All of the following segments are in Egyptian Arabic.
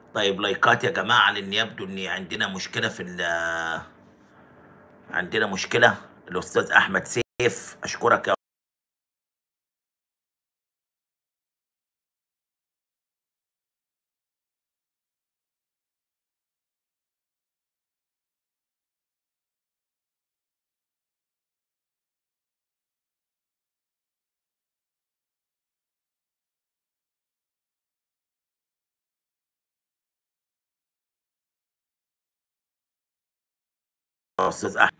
طيب لايكات يا جماعة لأن يبدو إن عندنا مشكلة في ال عندنا مشكلة الأستاذ أحمد سيف أشكرك يا أستاذ أحمد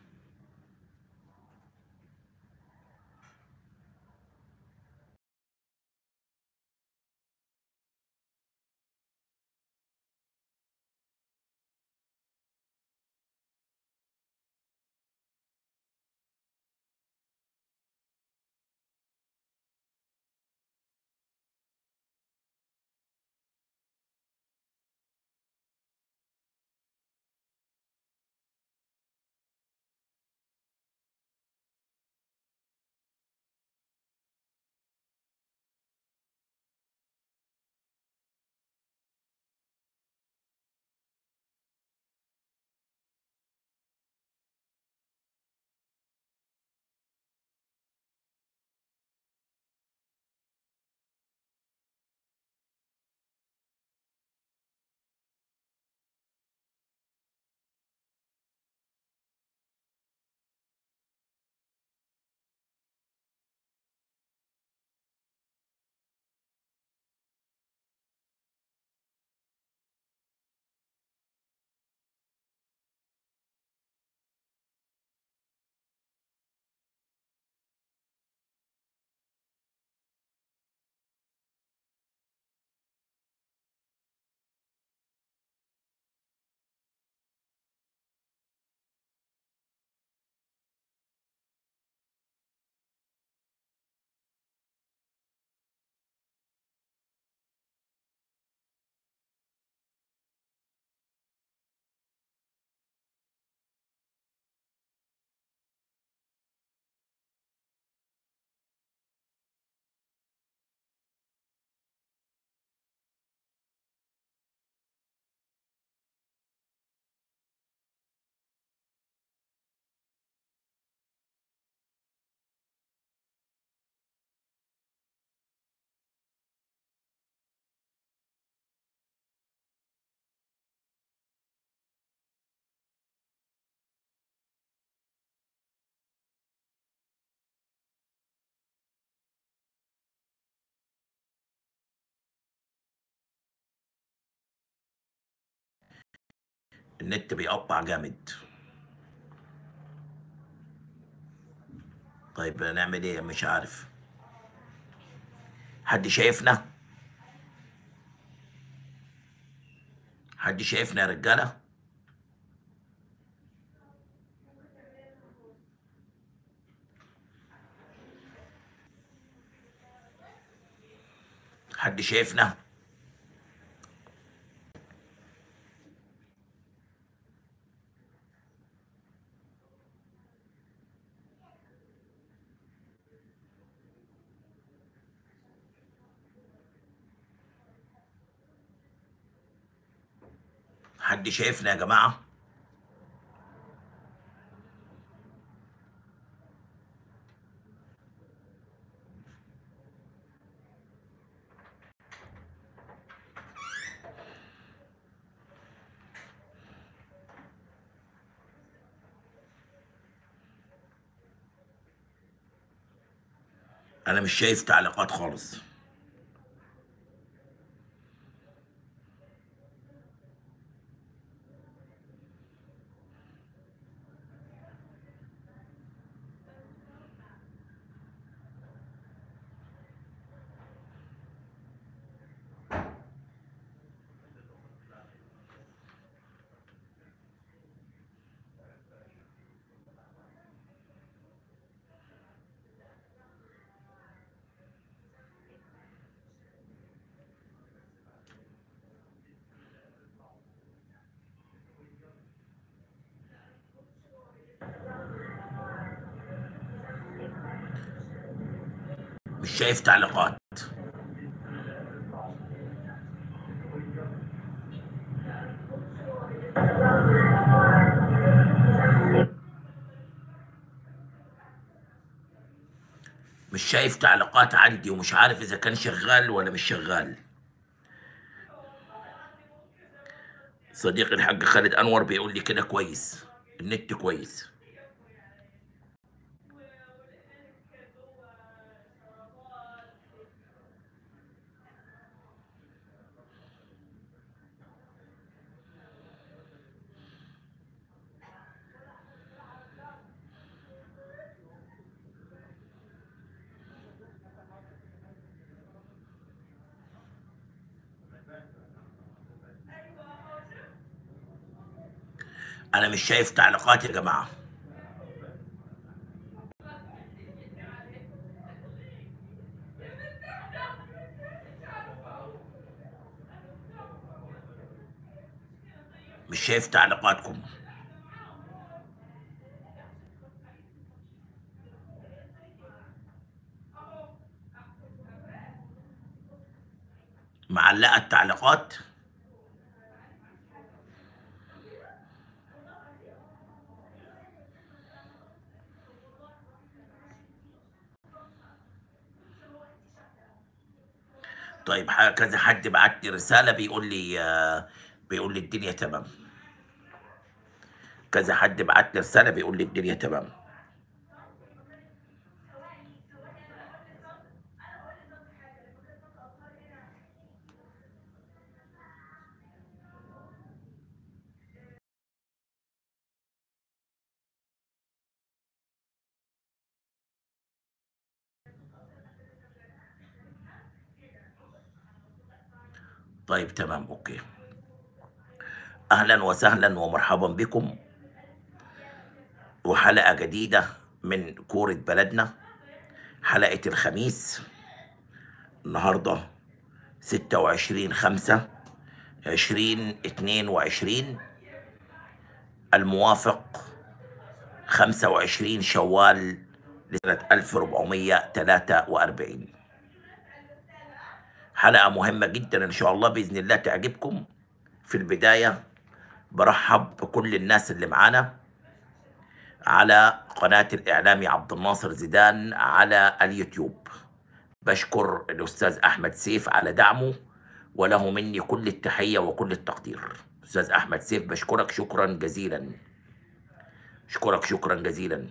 النت بيقطع جامد طيب نعمل ايه مش عارف حد شايفنا حد شايفنا يا رجاله حد شايفنا حد شايفنا يا جماعة أنا مش شايف تعليقات خالص مش شايف تعليقات مش شايف تعليقات عندي ومش عارف اذا كان شغال ولا مش شغال صديقي الحاج خالد انور بيقول لي كده كويس النت كويس انا مش شايف تعليقات يا جماعه مش شايف تعليقاتكم معلقه التعليقات طيب ح- كذا حد بعت لي رسالة بيقول لي آه، بيقول لي الدنيا تمام كذا حد بعت لي رسالة بيقول لي الدنيا تمام طيب تمام اوكي اهلا وسهلا ومرحبا بكم وحلقة جديدة من كورة بلدنا حلقة الخميس النهاردة ستة وعشرين خمسة عشرين اتنين وعشرين الموافق خمسة وعشرين شوال لسنة ألف ربعمية تلاتة وأربعين حلقة مهمة جدا إن شاء الله بإذن الله تعجبكم في البداية برحب بكل الناس اللي معانا على قناة الإعلامي عبد الناصر زيدان على اليوتيوب بشكر الأستاذ أحمد سيف على دعمه وله مني كل التحية وكل التقدير أستاذ أحمد سيف بشكرك شكرا جزيلا أشكرك شكرا جزيلا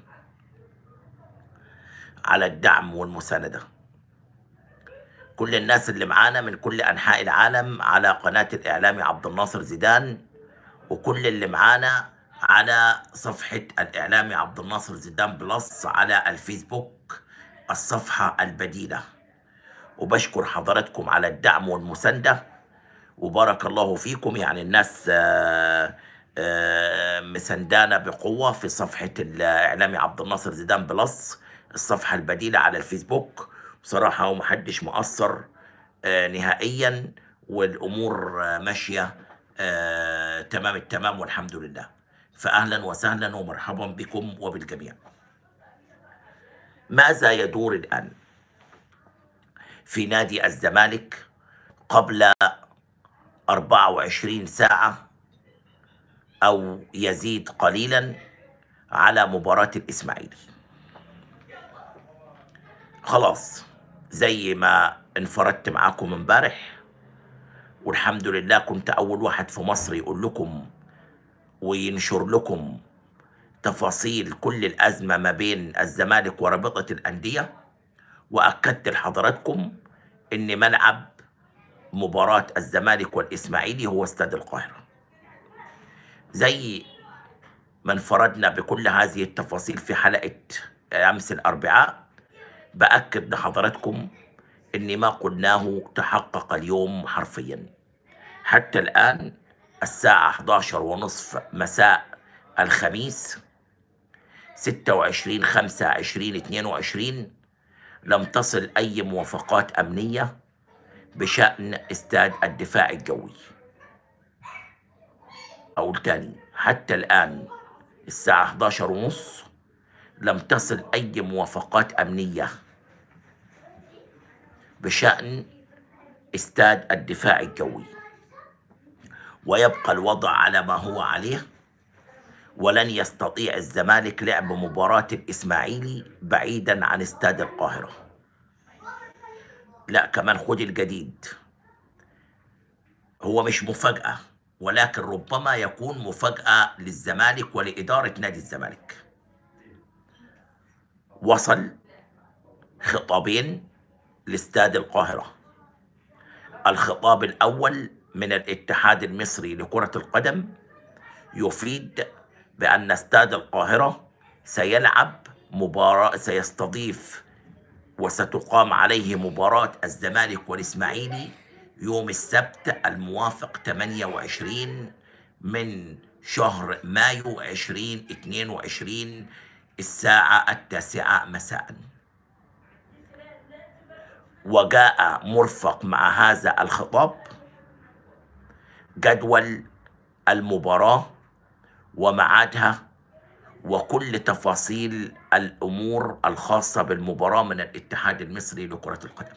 على الدعم والمساندة كل الناس اللي معانا من كل أنحاء العالم على قناة الإعلامي عبد الناصر زيدان وكل اللي معانا على صفحة الإعلامي عبد الناصر زيدان بلس على الفيسبوك الصفحة البديلة وبشكر حضراتكم على الدعم والمساندة وبارك الله فيكم يعني الناس آه، آه، مسندانا بقوة في صفحة الإعلامي عبد الناصر زيدان بلس الصفحة البديلة على الفيسبوك بصراحة ومحدش مقصر آه، نهائيا والأمور آه، ماشية آه، تمام التمام والحمد لله فأهلا وسهلا ومرحبا بكم وبالجميع ماذا يدور الآن في نادي الزمالك قبل 24 ساعة أو يزيد قليلا على مباراة الإسماعيلي خلاص زي ما انفردت معاكم امبارح والحمد لله كنت أول واحد في مصر يقول لكم وينشر لكم تفاصيل كل الأزمة ما بين الزمالك ورابطة الأندية وأكدت لحضراتكم إن ملعب مباراة الزمالك والإسماعيلي هو استاد القاهرة زي ما انفردنا بكل هذه التفاصيل في حلقة أمس الأربعاء بأكد لحضراتكم إن ما قلناه تحقق اليوم حرفيا حتى الآن الساعة 11 ونصف مساء الخميس 26 5 2022 لم تصل أي موافقات أمنية بشأن استاد الدفاع الجوي أقول تاني حتى الآن الساعة 11 ونص لم تصل أي موافقات أمنية بشأن استاد الدفاع الجوي ويبقى الوضع على ما هو عليه ولن يستطيع الزمالك لعب مباراة الإسماعيلي بعيدا عن استاد القاهرة لا كمان خد الجديد هو مش مفاجأة ولكن ربما يكون مفاجأة للزمالك ولإدارة نادي الزمالك وصل خطابين لاستاد القاهرة الخطاب الأول من الاتحاد المصري لكرة القدم يفيد بأن استاد القاهرة سيلعب مباراة سيستضيف وستقام عليه مباراة الزمالك والإسماعيلي يوم السبت الموافق 28 من شهر مايو 2022 الساعة التاسعة مساء وجاء مرفق مع هذا الخطاب جدول المباراة وميعادها وكل تفاصيل الأمور الخاصة بالمباراة من الاتحاد المصري لكرة القدم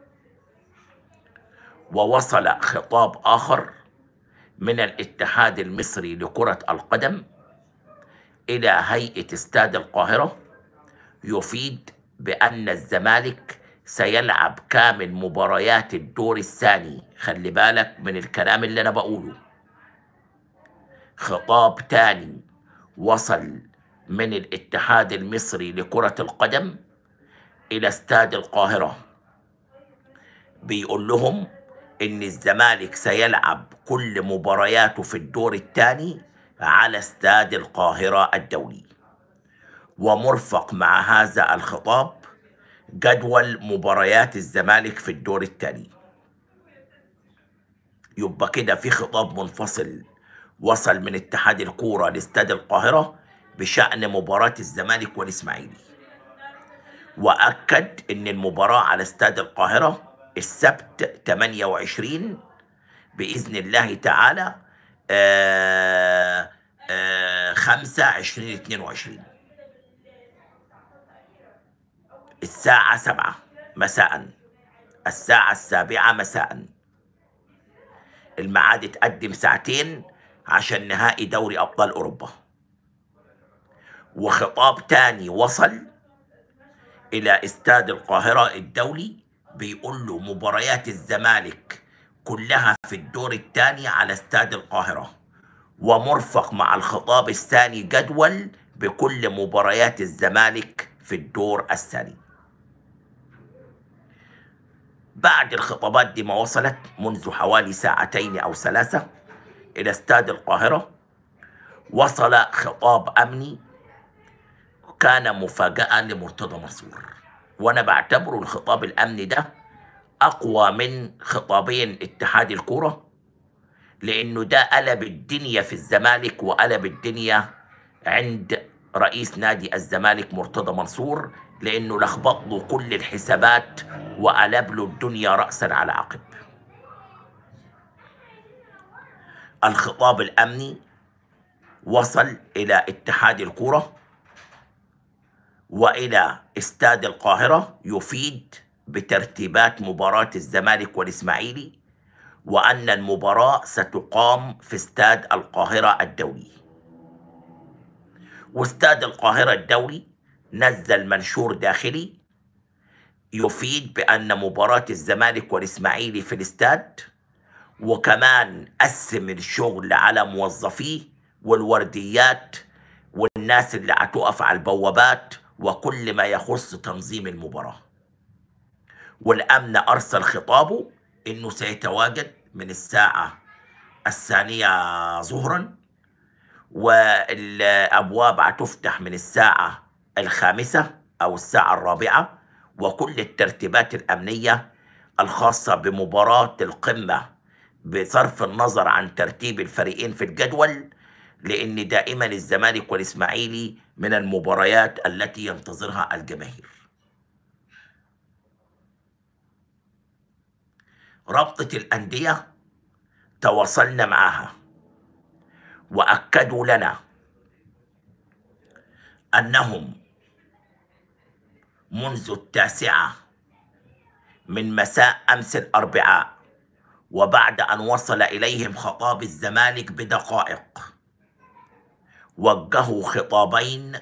ووصل خطاب آخر من الاتحاد المصري لكرة القدم إلى هيئة استاد القاهرة يفيد بأن الزمالك سيلعب كامل مباريات الدور الثاني خلي بالك من الكلام اللي أنا بقوله خطاب تاني وصل من الاتحاد المصري لكرة القدم إلى استاد القاهرة بيقول لهم إن الزمالك سيلعب كل مبارياته في الدور الثاني على استاد القاهرة الدولي ومرفق مع هذا الخطاب جدول مباريات الزمالك في الدور الثاني يبقى كده في خطاب منفصل وصل من اتحاد الكورة لاستاد القاهرة بشأن مباراة الزمالك والإسماعيلي وأكد أن المباراة على استاد القاهرة السبت 28 بإذن الله تعالى آه آه 5 20 22 الساعة 7 مساء الساعة السابعة مساء الميعاد اتقدم ساعتين عشان نهائي دوري أبطال أوروبا وخطاب تاني وصل إلى استاد القاهرة الدولي بيقول له مباريات الزمالك كلها في الدور الثاني على استاد القاهرة ومرفق مع الخطاب الثاني جدول بكل مباريات الزمالك في الدور الثاني بعد الخطابات دي ما وصلت منذ حوالي ساعتين أو ثلاثة إلى استاد القاهرة وصل خطاب أمني كان مفاجأة لمرتضى منصور وأنا بعتبره الخطاب الأمني ده أقوى من خطابين اتحاد الكرة لأنه ده قلب الدنيا في الزمالك وقلب الدنيا عند رئيس نادي الزمالك مرتضى منصور لأنه لخبط له كل الحسابات وقلب له الدنيا رأسا على عقب الخطاب الأمني وصل إلى اتحاد الكرة وإلى استاد القاهرة يفيد بترتيبات مباراة الزمالك والإسماعيلي وأن المباراة ستقام في استاد القاهرة الدولي واستاد القاهرة الدولي نزل منشور داخلي يفيد بأن مباراة الزمالك والإسماعيلي في الاستاد وكمان قسم الشغل على موظفيه والورديات والناس اللي هتقف على البوابات وكل ما يخص تنظيم المباراة والأمن أرسل خطابه إنه سيتواجد من الساعة الثانية ظهرا والأبواب هتفتح من الساعة الخامسة أو الساعة الرابعة وكل الترتيبات الأمنية الخاصة بمباراة القمة بصرف النظر عن ترتيب الفريقين في الجدول لأن دائما الزمالك والإسماعيلي من المباريات التي ينتظرها الجماهير رابطة الأندية تواصلنا معها وأكدوا لنا أنهم منذ التاسعة من مساء أمس الأربعاء وبعد أن وصل إليهم خطاب الزمالك بدقائق وجهوا خطابين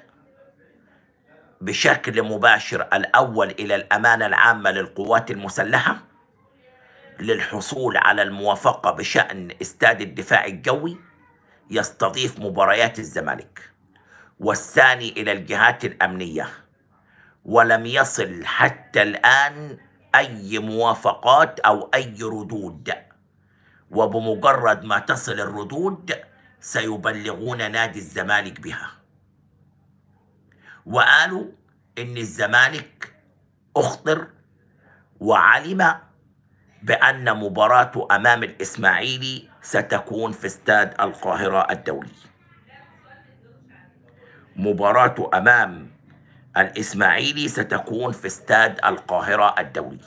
بشكل مباشر الأول إلى الأمانة العامة للقوات المسلحة للحصول على الموافقة بشأن استاد الدفاع الجوي يستضيف مباريات الزمالك والثاني إلى الجهات الأمنية ولم يصل حتى الآن أي موافقات أو أي ردود وبمجرد ما تصل الردود سيبلغون نادي الزمالك بها وقالوا إن الزمالك أخطر وعلم بأن مباراته أمام الإسماعيلي ستكون في استاد القاهرة الدولي مباراته أمام الإسماعيلي ستكون في استاد القاهرة الدولي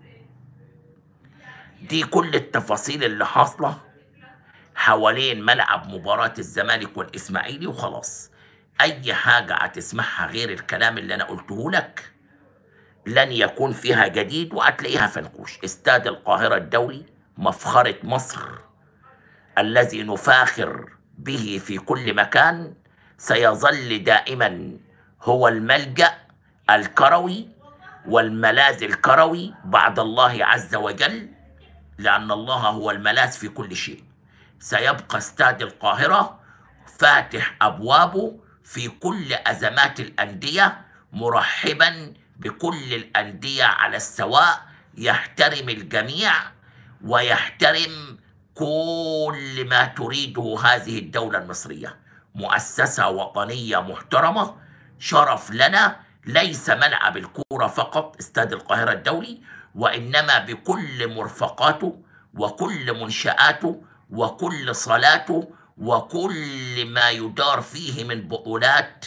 دي كل التفاصيل اللي حاصلة حوالين ملعب مباراة الزمالك والإسماعيلي وخلاص أي حاجة هتسمعها غير الكلام اللي أنا قلته لك لن يكون فيها جديد وهتلاقيها فنكوش استاد القاهرة الدولي مفخرة مصر الذي نفاخر به في كل مكان سيظل دائما هو الملجأ الكروي والملاذ الكروي بعد الله عز وجل لأن الله هو الملاذ في كل شيء سيبقى استاد القاهرة فاتح أبوابه في كل أزمات الأندية مرحبا بكل الأندية على السواء يحترم الجميع ويحترم كل ما تريده هذه الدولة المصرية مؤسسة وطنية محترمة شرف لنا ليس ملعب الكورة فقط استاد القاهرة الدولي وإنما بكل مرفقاته وكل منشآته وكل صلاته وكل ما يدار فيه من بطولات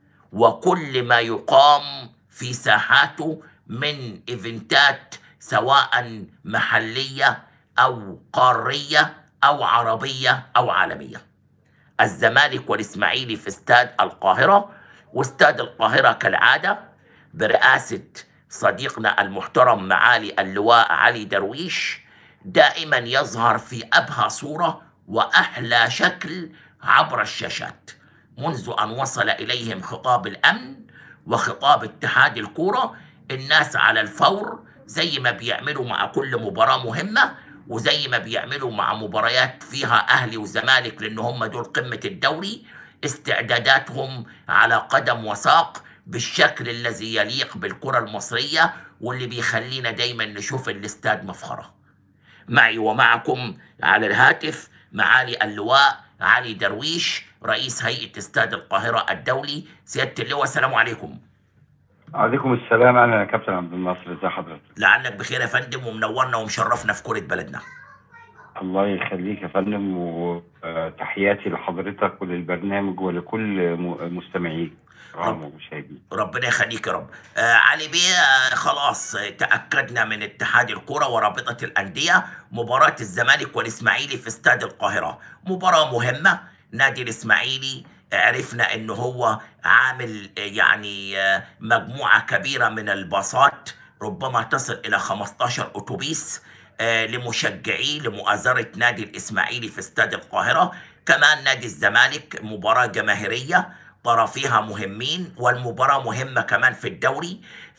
وكل ما يقام في ساحاته من ايفنتات سواء محليه او قاريه او عربيه او عالميه. الزمالك والاسماعيلي في استاد القاهره واستاد القاهره كالعاده برئاسه صديقنا المحترم معالي اللواء علي درويش دائما يظهر في ابهى صوره واحلى شكل عبر الشاشات منذ ان وصل اليهم خطاب الامن وخطاب اتحاد الكوره الناس على الفور زي ما بيعملوا مع كل مباراه مهمه وزي ما بيعملوا مع مباريات فيها اهلي وزمالك لان هم دول قمه الدوري استعداداتهم على قدم وساق بالشكل الذي يليق بالكره المصريه واللي بيخلينا دايما نشوف الاستاد مفخره. معي ومعكم على الهاتف معالي اللواء علي درويش رئيس هيئة استاد القاهرة الدولي سيادة اللواء السلام عليكم عليكم السلام انا كابتن عبد الناصر ازي حضرتك لعلك بخير يا فندم ومنورنا ومشرفنا في كرة بلدنا الله يخليك يا فندم وتحياتي لحضرتك وللبرنامج ولكل م- مستمعيك رغم ومشاهدين ربنا يخليك يا رب آه علي بيه آه خلاص آه، تأكدنا من اتحاد الكرة ورابطة الأندية مباراة الزمالك والإسماعيلي في استاد القاهرة مباراة مهمة نادي الإسماعيلي عرفنا انه هو عامل آه، يعني آه، مجموعة كبيرة من الباصات ربما تصل الى 15 اتوبيس آه، لمشجعي لمؤازرة نادي الإسماعيلي في استاد القاهرة كمان نادي الزمالك مباراة جماهيرية طرفيها مهمين والمباراة مهمة كمان في الدوري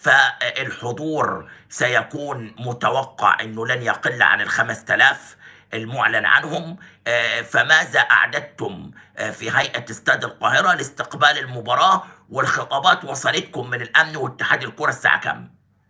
فالحضور سيكون متوقع أنه لن يقل عن الخمس تلاف المعلن عنهم آه، فماذا أعددتم آه، في هيئة استاد القاهرة لاستقبال المباراة والخطابات وصلتكم من الأمن واتحاد الكرة الساعة كم؟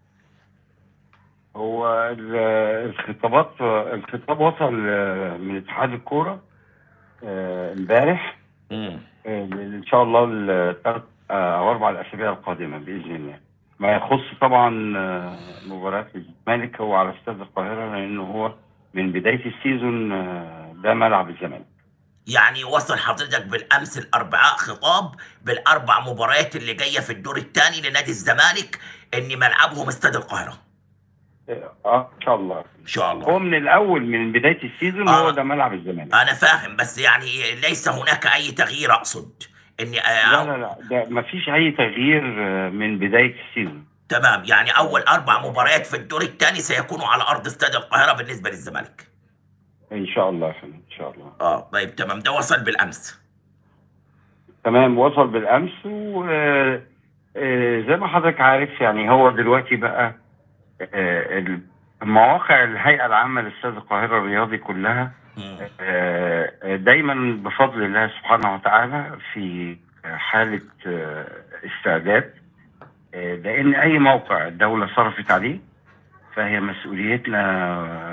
هو ال- الخطابات الخطاب وصل آه، من اتحاد الكوره آه، امبارح مم. آه، ان شاء الله الثلاث او اربع الاسابيع القادمه باذن الله ما يخص طبعا آه، مباراه الزمالك هو على استاد القاهره لانه هو من بدايه السيزون آه، ده ملعب الزمالك يعني وصل حضرتك بالامس الاربعاء خطاب بالاربع مباريات اللي جايه في الدور الثاني لنادي الزمالك ان ملعبهم استاد القاهره اه ان شاء الله ان شاء هو الله من الاول من بدايه السيزون آه. هو ده ملعب الزمالك انا فاهم بس يعني ليس هناك اي تغيير اقصد اني لا لا لا ده ما فيش اي تغيير آه، من بدايه السيزون تمام يعني اول اربع مباريات في الدور الثاني سيكونوا على ارض استاد القاهره بالنسبه للزمالك ان شاء الله يا فندم ان شاء الله اه طيب تمام ده وصل بالامس تمام وصل بالامس وزي ما حضرتك عارف يعني هو دلوقتي بقى آه، المواقع الهيئه العامه لاستاد القاهره الرياضي كلها مم. آه، دايما بفضل الله سبحانه وتعالى في حاله آه، استعداد آه، لان اي موقع الدوله صرفت عليه فهي مسؤوليتنا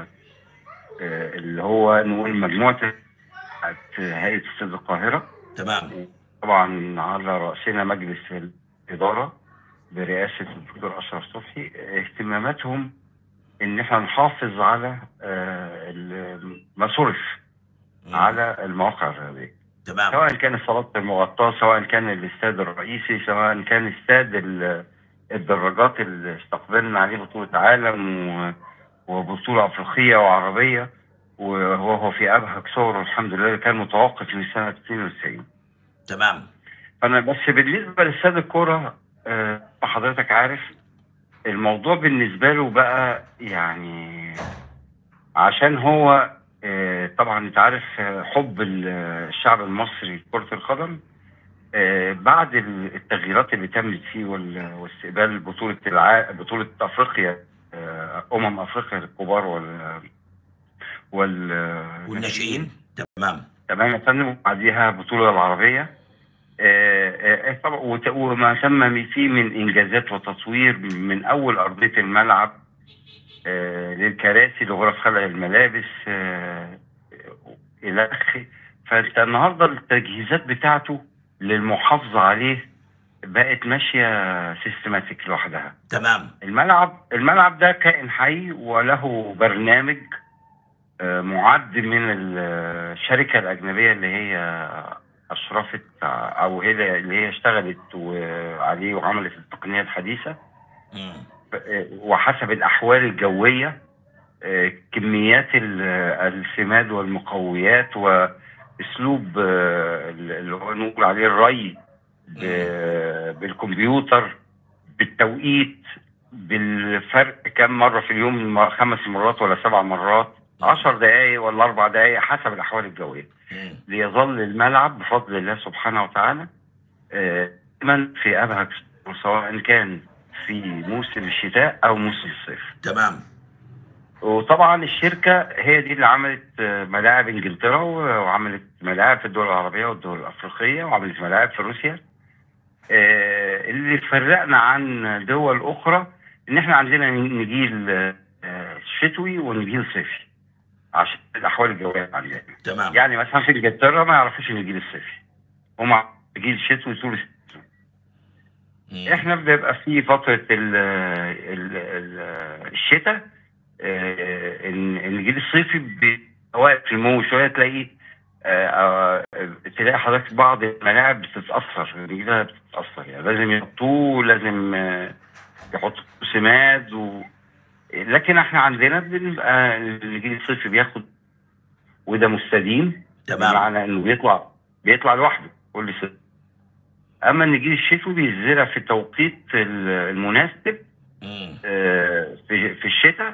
آه، اللي هو نقول مجموعه بتاعت هيئه استاد القاهره تمام طبعا على رأسنا مجلس الإدارة برئاسة الدكتور أشرف صبحي اهتماماتهم إن احنا نحافظ على آه، ال- ما صرف مم. على المواقع الرياضية تمام سواء كان الصالات المغطاة سواء كان الاستاد الرئيسي سواء كان استاد ال- الدراجات اللي استقبلنا عليه بطولة عالم و- وبطولة أفريقية وعربية وهو في أبهج صوره الحمد لله كان متوقف من سنة 92 تمام فانا بس بالنسبه لاستاد الكوره آه، حضرتك عارف الموضوع بالنسبه له بقى يعني عشان هو آه، طبعا انت عارف آه، حب ال- الشعب المصري لكره القدم آه، بعد ال- التغييرات اللي تمت فيه وال- واستقبال بطوله الع... بطوله افريقيا آه، امم افريقيا الكبار وال وال والناشئين تمام تمام يا فندم وبعديها بطولة العربية آه، آه، طبعا وت- وما تم فيه من إنجازات وتطوير من أول أرضية الملعب آه، للكراسي لغرف خلع الملابس آه، إلى آخره فأنت النهاردة التجهيزات بتاعته للمحافظة عليه بقت ماشية سيستماتيك لوحدها تمام الملعب الملعب ده كائن حي وله برنامج آه، معد من الشركة الأجنبية اللي هي أشرفت أو هي اللي هي اشتغلت عليه وعملت التقنية الحديثة مم. آه، وحسب الأحوال الجوية آه، كميات ال- السماد والمقويات وأسلوب آه، اللي هو نقول عليه الري ب- بالكمبيوتر بالتوقيت بالفرق كم مرة في اليوم م- خمس مرات ولا سبع مرات عشر دقايق ولا أربع دقايق حسب الأحوال الجوية مم. ليظل الملعب بفضل الله سبحانه وتعالى آه، دايما في أبهج صورة، سواء كان في موسم الشتاء أو موسم الصيف تمام وطبعا الشركة هي دي اللي عملت آه، ملاعب انجلترا و- وعملت ملاعب في الدول العربية والدول الأفريقية وعملت ملاعب في روسيا آه، اللي فرقنا عن دول أخرى إن إحنا عندنا نجيل آه، شتوي ونجيل صيفي عشان الأحوال الجوية عندنا تمام يعني مثلا في انجلترا ما يعرفوش النجيل الصيفي هم نجيل شتوي طول السنة مم. احنا بيبقى في فترة ال ال ال الشتاء آه، الن- النجيل الصيفي بيبقى واقف في المو شوية تلاقيه آه، آه، تلاقي حضرتك بعض الملاعب بتتأثر النجيلة بتتأثر يعني لازم يحطوه لازم آه، يحطوا سماد و... لكن احنا عندنا بنبقى النجيل الصيفي بياخد وده مستديم تمام بمعنى انه بيطلع بيطلع لوحده كل سنه اما النجيل الشتوي بيزرع في التوقيت ال- المناسب مم. آه، في في الشتاء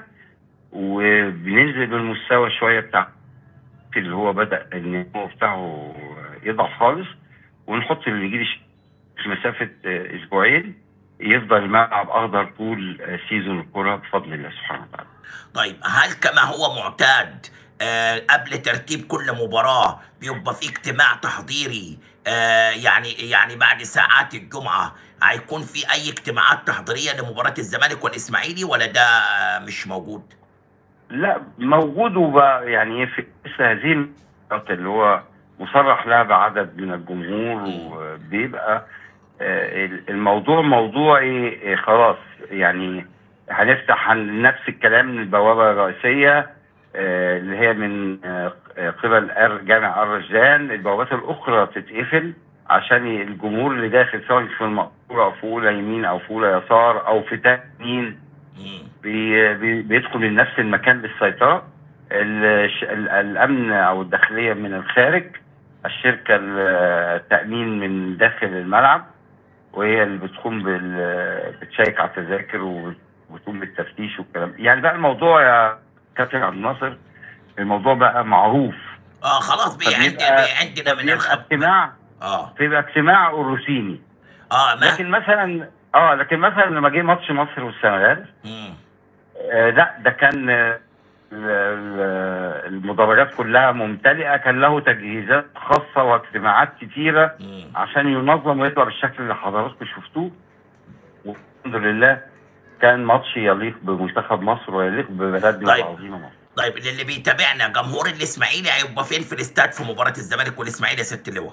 وبننزل بالمستوى شويه بتاع اللي هو بدا النمو بتاعه يضعف خالص ونحط النجيل الش- في مسافه آه، اسبوعين يفضل الملعب اخضر طول آه، سيزون الكره بفضل الله سبحانه وتعالى. طيب هل كما هو معتاد آه قبل ترتيب كل مباراة بيبقى في اجتماع تحضيري آه يعني يعني بعد ساعات الجمعة هيكون في أي اجتماعات تحضيرية لمباراة الزمالك والإسماعيلي ولا ده آه مش موجود؟ لا موجود وبقى يعني في مثل هذه النقاط اللي هو مصرح لها بعدد من الجمهور وبيبقى آه، الموضوع موضوعي آه، خلاص يعني هنفتح عن نفس الكلام من البوابه الرئيسيه آه، اللي هي من آه، آه، قبل أر- جامع الرجان البوابات الاخرى تتقفل عشان الجمهور اللي داخل سواء في المقطوره او في اولى يمين او في اولى يسار او في تامين مم. بي بي بيدخل من نفس المكان للسيطرة الش- ال- الأمن أو الداخلية من الخارج الشركة ال- التأمين من داخل الملعب وهي اللي بتقوم بال بتشيك على التذاكر وبتقوم بالتفتيش والكلام يعني بقى الموضوع يا كابتن عبد الناصر الموضوع بقى معروف اه خلاص بقى عندي فبيبقى- بقى عندنا من بيبقى الخط اجتماع اه بيبقى اجتماع الروسيني اه ما لكن مثلا اه لكن مثلا لما جه ماتش مصر والسنغال مم. آه لا ده كان آه، ال- ال- المدرجات كلها ممتلئه كان له تجهيزات خاصه واجتماعات كتيره مم. عشان ينظم ويطلع بالشكل اللي حضراتكم شفتوه والحمد لله كان ماتش يليق بمنتخب مصر ويليق ببلدنا طيب. العظيمه مصر طيب للي بيتابعنا جمهور الاسماعيلي هيبقى فين في الاستاد في مباراه الزمالك والاسماعيلي يا ست اللواء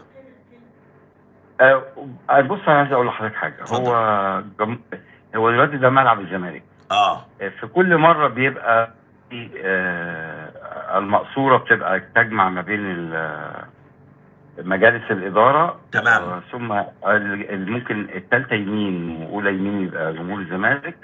آه آه، بص انا عايز اقول لحضرتك حاجه اتفضل. هو جم... هو دلوقتي ده ملعب الزمالك اه آه، في كل مره بيبقى في آه، المقصوره بتبقى تجمع ما بين ال- مجالس الاداره تمام. آه، ثم ال- ال- ممكن الثالثه يمين واولى يمين يبقى جمهور الزمالك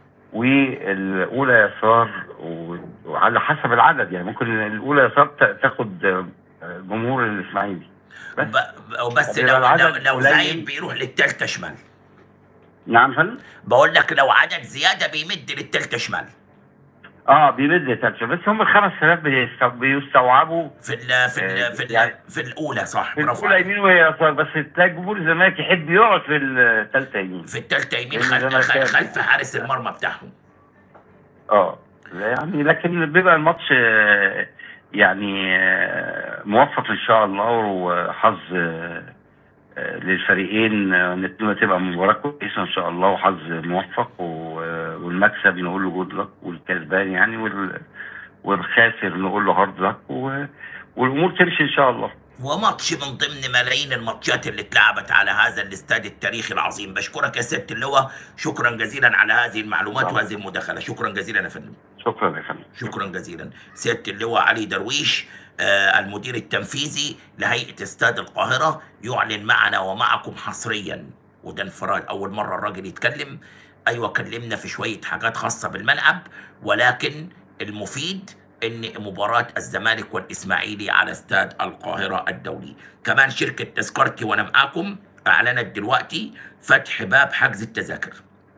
والاولى يسار و- وعلى حسب العدد يعني ممكن الاولى يسار ت- تاخد آه، جمهور الاسماعيلي بس ب... ب- وبس بيبقى لو العدد لو, لو قليل. زايد بيروح للتالتة شمال نعم فندم بقول لك لو عدد زياده بيمد للتالتة شمال اه بيمد التالتة بس هم ال 5000 بيست- بيستوعبوا في ال في ال في, ال يعني- في الاولى صح في برافو الاولى عليك. يمين وهي يسار بس تلاقي جمهور الزمالك يحب يقعد في الثالثه يمين في التالتة يمين لأن خلف, الزمالك خلف, كان- خلف حارس المرمى بتاعهم اه يعني لكن بيبقى الماتش آه، يعني آه، موفق ان شاء الله وحظ آه، آه، للفريقين آه، نتمنى تبقى مباراه كويسه ان شاء الله وحظ موفق و- والمكسب نقول له جود لك والكسبان يعني وال- والخاسر نقول له هارد لك و- والامور تمشي ان شاء الله وماتش من ضمن ملايين الماتشات اللي اتلعبت على هذا الاستاد التاريخي العظيم بشكرك يا سياده اللواء شكرا جزيلا على هذه المعلومات طبعا. وهذه المداخله شكرا جزيلا يا فندم شكرا يا فندم شكرا جزيلا سياده اللواء علي درويش آه، المدير التنفيذي لهيئه استاد القاهره يعلن معنا ومعكم حصريا وده انفراد اول مره الراجل يتكلم ايوه كلمنا في شويه حاجات خاصه بالملعب ولكن المفيد ان مباراه الزمالك والاسماعيلي على استاد القاهره الدولي كمان شركه تذكرتي وانا معاكم اعلنت دلوقتي فتح باب حجز التذاكر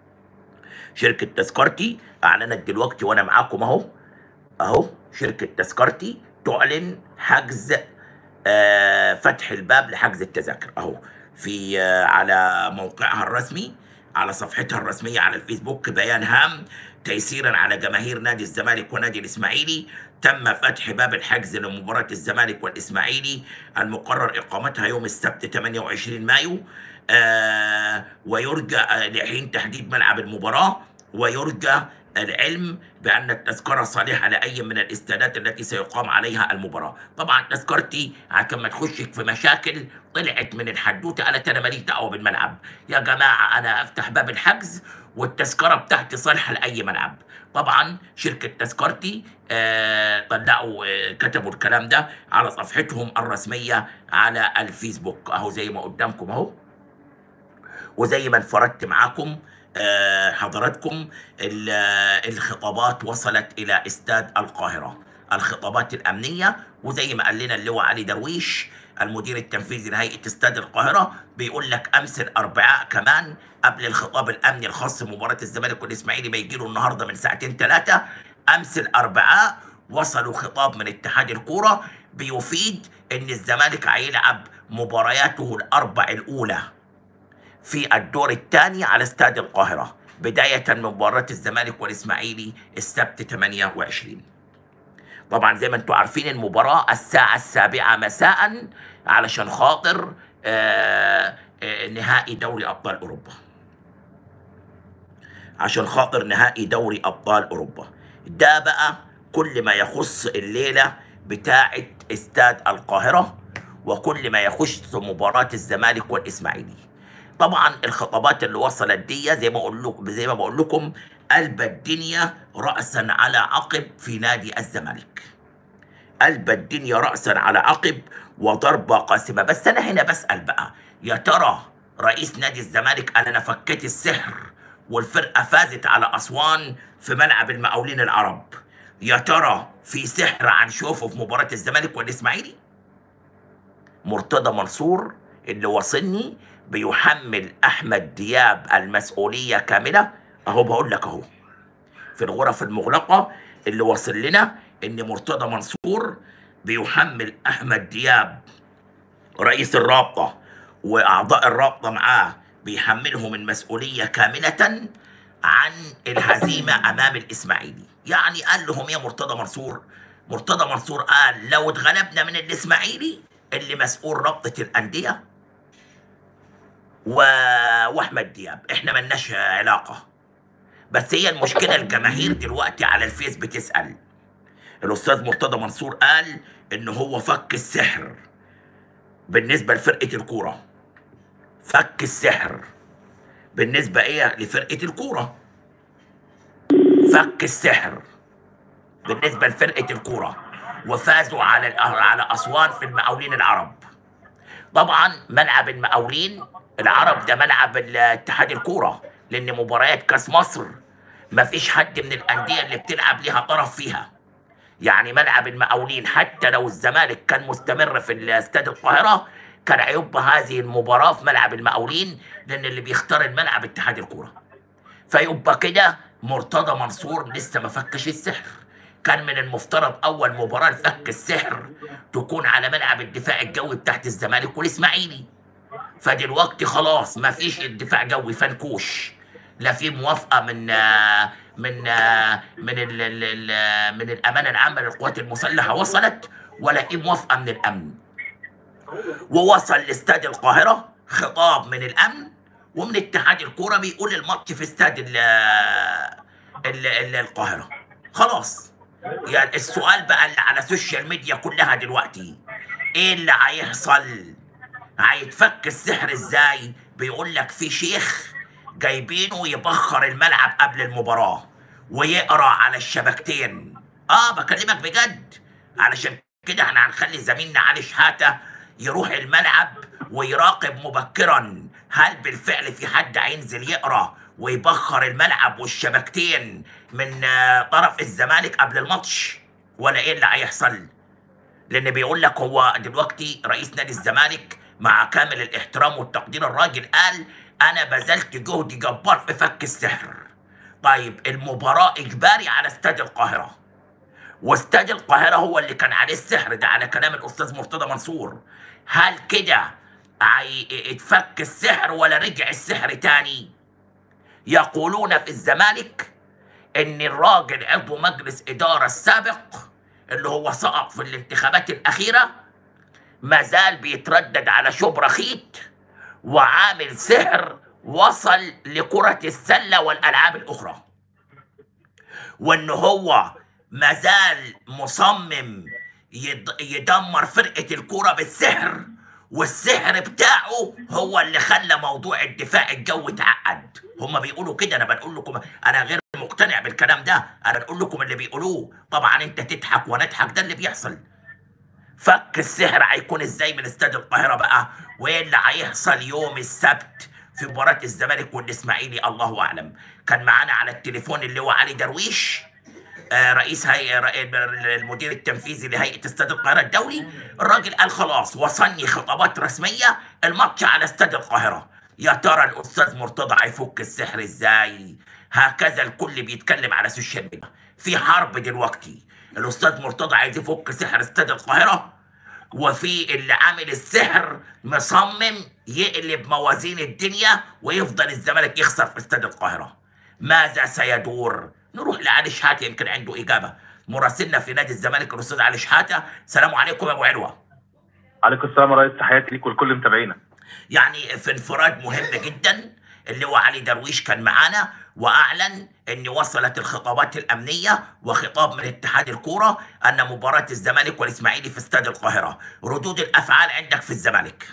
شركه تذكرتي اعلنت دلوقتي وانا معاكم اهو اهو شركه تذكرتي تعلن حجز آه فتح الباب لحجز التذاكر اهو في آه على موقعها الرسمي على صفحتها الرسميه على الفيسبوك بيان هام تيسيرا على جماهير نادي الزمالك ونادي الاسماعيلي تم فتح باب الحجز لمباراه الزمالك والاسماعيلي المقرر اقامتها يوم السبت 28 مايو آه ويرجى آه لحين تحديد ملعب المباراه ويرجى العلم بأن التذكرة صالحة لأي من الاستادات التي سيقام عليها المباراة طبعا تذكرتي عشان ما تخشك في مشاكل طلعت من الحدوتة قالت أنا ماليش دعوة بالملعب يا جماعة أنا أفتح باب الحجز والتذكرة بتاعتي صالحة لأي ملعب طبعا شركة تذكرتي آه طلعوا آه كتبوا الكلام ده على صفحتهم الرسمية على الفيسبوك أهو زي ما قدامكم أهو وزي ما انفردت معاكم آه، حضراتكم ال- آه، الخطابات وصلت الى استاد القاهره الخطابات الامنيه وزي ما قال لنا اللواء علي درويش المدير التنفيذي لهيئه استاد القاهره بيقول لك امس الاربعاء كمان قبل الخطاب الامني الخاص بمباراه الزمالك والاسماعيلي ما يجي له النهارده من ساعتين ثلاثه امس الاربعاء وصلوا خطاب من اتحاد الكوره بيفيد ان الزمالك هيلعب مبارياته الاربع الاولى في الدور الثاني على استاد القاهرة بداية من مباراة الزمالك والإسماعيلي السبت 28 طبعا زي ما انتم عارفين المباراة الساعة السابعة مساء علشان خاطر آه آه نهائي دوري أبطال أوروبا عشان خاطر نهائي دوري أبطال أوروبا ده بقى كل ما يخص الليلة بتاعة استاد القاهرة وكل ما يخص مباراة الزمالك والإسماعيلي طبعا الخطابات اللي وصلت دي زي ما اقول لكم زي ما بقول لكم قلب الدنيا راسا على عقب في نادي الزمالك قلب الدنيا راسا على عقب وضربه قاسمه بس انا هنا بسال بقى يا ترى رئيس نادي الزمالك قال انا فكيت السحر والفرقه فازت على اسوان في ملعب المقاولين العرب يا ترى في سحر هنشوفه في مباراه الزمالك والاسماعيلي مرتضى منصور اللي وصلني بيحمل احمد دياب المسؤوليه كامله اهو بقول لك اهو في الغرف المغلقه اللي وصل لنا ان مرتضى منصور بيحمل احمد دياب رئيس الرابطه واعضاء الرابطه معاه بيحملهم المسؤوليه كامله عن الهزيمه امام الاسماعيلي يعني قال لهم يا مرتضى منصور مرتضى منصور قال لو اتغلبنا من الاسماعيلي اللي مسؤول رابطه الانديه و... واحمد دياب احنا ملناش علاقه بس هي المشكله الجماهير دلوقتي على الفيس بتسال الاستاذ مرتضى منصور قال ان هو فك السحر بالنسبه لفرقه الكوره فك السحر بالنسبه ايه لفرقه الكوره فك السحر بالنسبه لفرقه الكوره وفازوا على الأه- على اسوان في المقاولين العرب طبعا ملعب المقاولين العرب ده ملعب الاتحاد الكوره لان مباريات كاس مصر ما فيش حد من الانديه اللي بتلعب ليها طرف فيها يعني ملعب المقاولين حتى لو الزمالك كان مستمر في استاد القاهره كان هيبقى هذه المباراه في ملعب المقاولين لان اللي بيختار الملعب اتحاد الكوره فيبقى كده مرتضى منصور لسه ما فكش السحر كان من المفترض اول مباراه لفك السحر تكون على ملعب الدفاع الجوي بتاعت الزمالك والاسماعيلي فدلوقتي خلاص ما فيش الدفاع جوي فنكوش لا في موافقه من آه، من آه، من ال ال ال من الامانه العامه للقوات المسلحه وصلت ولا في موافقه من الامن ووصل لاستاد القاهره خطاب من الامن ومن اتحاد الكوره بيقول الماتش في استاد ال ال ال القاهره خلاص يعني السؤال بقى اللي على السوشيال ميديا كلها دلوقتي ايه اللي هيحصل هيتفك السحر ازاي بيقول لك في شيخ جايبينه يبخر الملعب قبل المباراة ويقرا على الشبكتين اه بكلمك بجد علشان كده احنا هنخلي زميلنا علي شحاتة يروح الملعب ويراقب مبكرا هل بالفعل في حد هينزل يقرا ويبخر الملعب والشبكتين من آه، طرف الزمالك قبل الماتش ولا ايه اللي هيحصل لان بيقول لك هو دلوقتي رئيس نادي الزمالك مع كامل الاحترام والتقدير الراجل قال انا بذلت جهد جبار في فك السحر طيب المباراة اجباري على استاد القاهرة واستاد القاهرة هو اللي كان عليه السحر ده على كلام الاستاذ مرتضى منصور هل كده هي- اتفك السحر ولا رجع السحر تاني يقولون في الزمالك ان الراجل عضو مجلس اداره السابق اللي هو سقط في الانتخابات الاخيره ما زال بيتردد على شبرا خيط وعامل سحر وصل لكره السله والالعاب الاخرى وان هو ما زال مصمم يد- يدمر فرقه الكوره بالسحر والسحر بتاعه هو اللي خلى موضوع الدفاع الجوي اتعقد هما بيقولوا كده انا بنقول لكم انا غير مقتنع بالكلام ده انا بقول لكم اللي بيقولوه طبعا انت تضحك وانا اضحك ده اللي بيحصل فك السحر هيكون ازاي من استاد القاهره بقى وايه اللي هيحصل يوم السبت في مباراه الزمالك والاسماعيلي الله اعلم كان معانا على التليفون اللي هو علي درويش آه، رئيس هيئة المدير التنفيذي لهيئة استاد القاهرة الدولي الراجل قال خلاص وصلني خطابات رسمية الماتش على استاد القاهرة يا ترى الأستاذ مرتضى هيفك السحر ازاي هكذا الكل بيتكلم على السوشيال ميديا في حرب دلوقتي الأستاذ مرتضى عايز يفك سحر استاد القاهرة وفي اللي عامل السحر مصمم يقلب موازين الدنيا ويفضل الزمالك يخسر في استاد القاهرة ماذا سيدور نروح لعلي شحاتة يمكن عنده إجابة مراسلنا في نادي الزمالك الأستاذ علي شحاتة السلام عليكم يا أبو علوة عليكم السلام يا ريس تحياتي ليك ولكل متابعينا يعني في انفراد مهم جدا اللي هو علي درويش كان معانا واعلن ان وصلت الخطابات الامنيه وخطاب من اتحاد الكوره ان مباراه الزمالك والاسماعيلي في استاد القاهره ردود الافعال عندك في الزمالك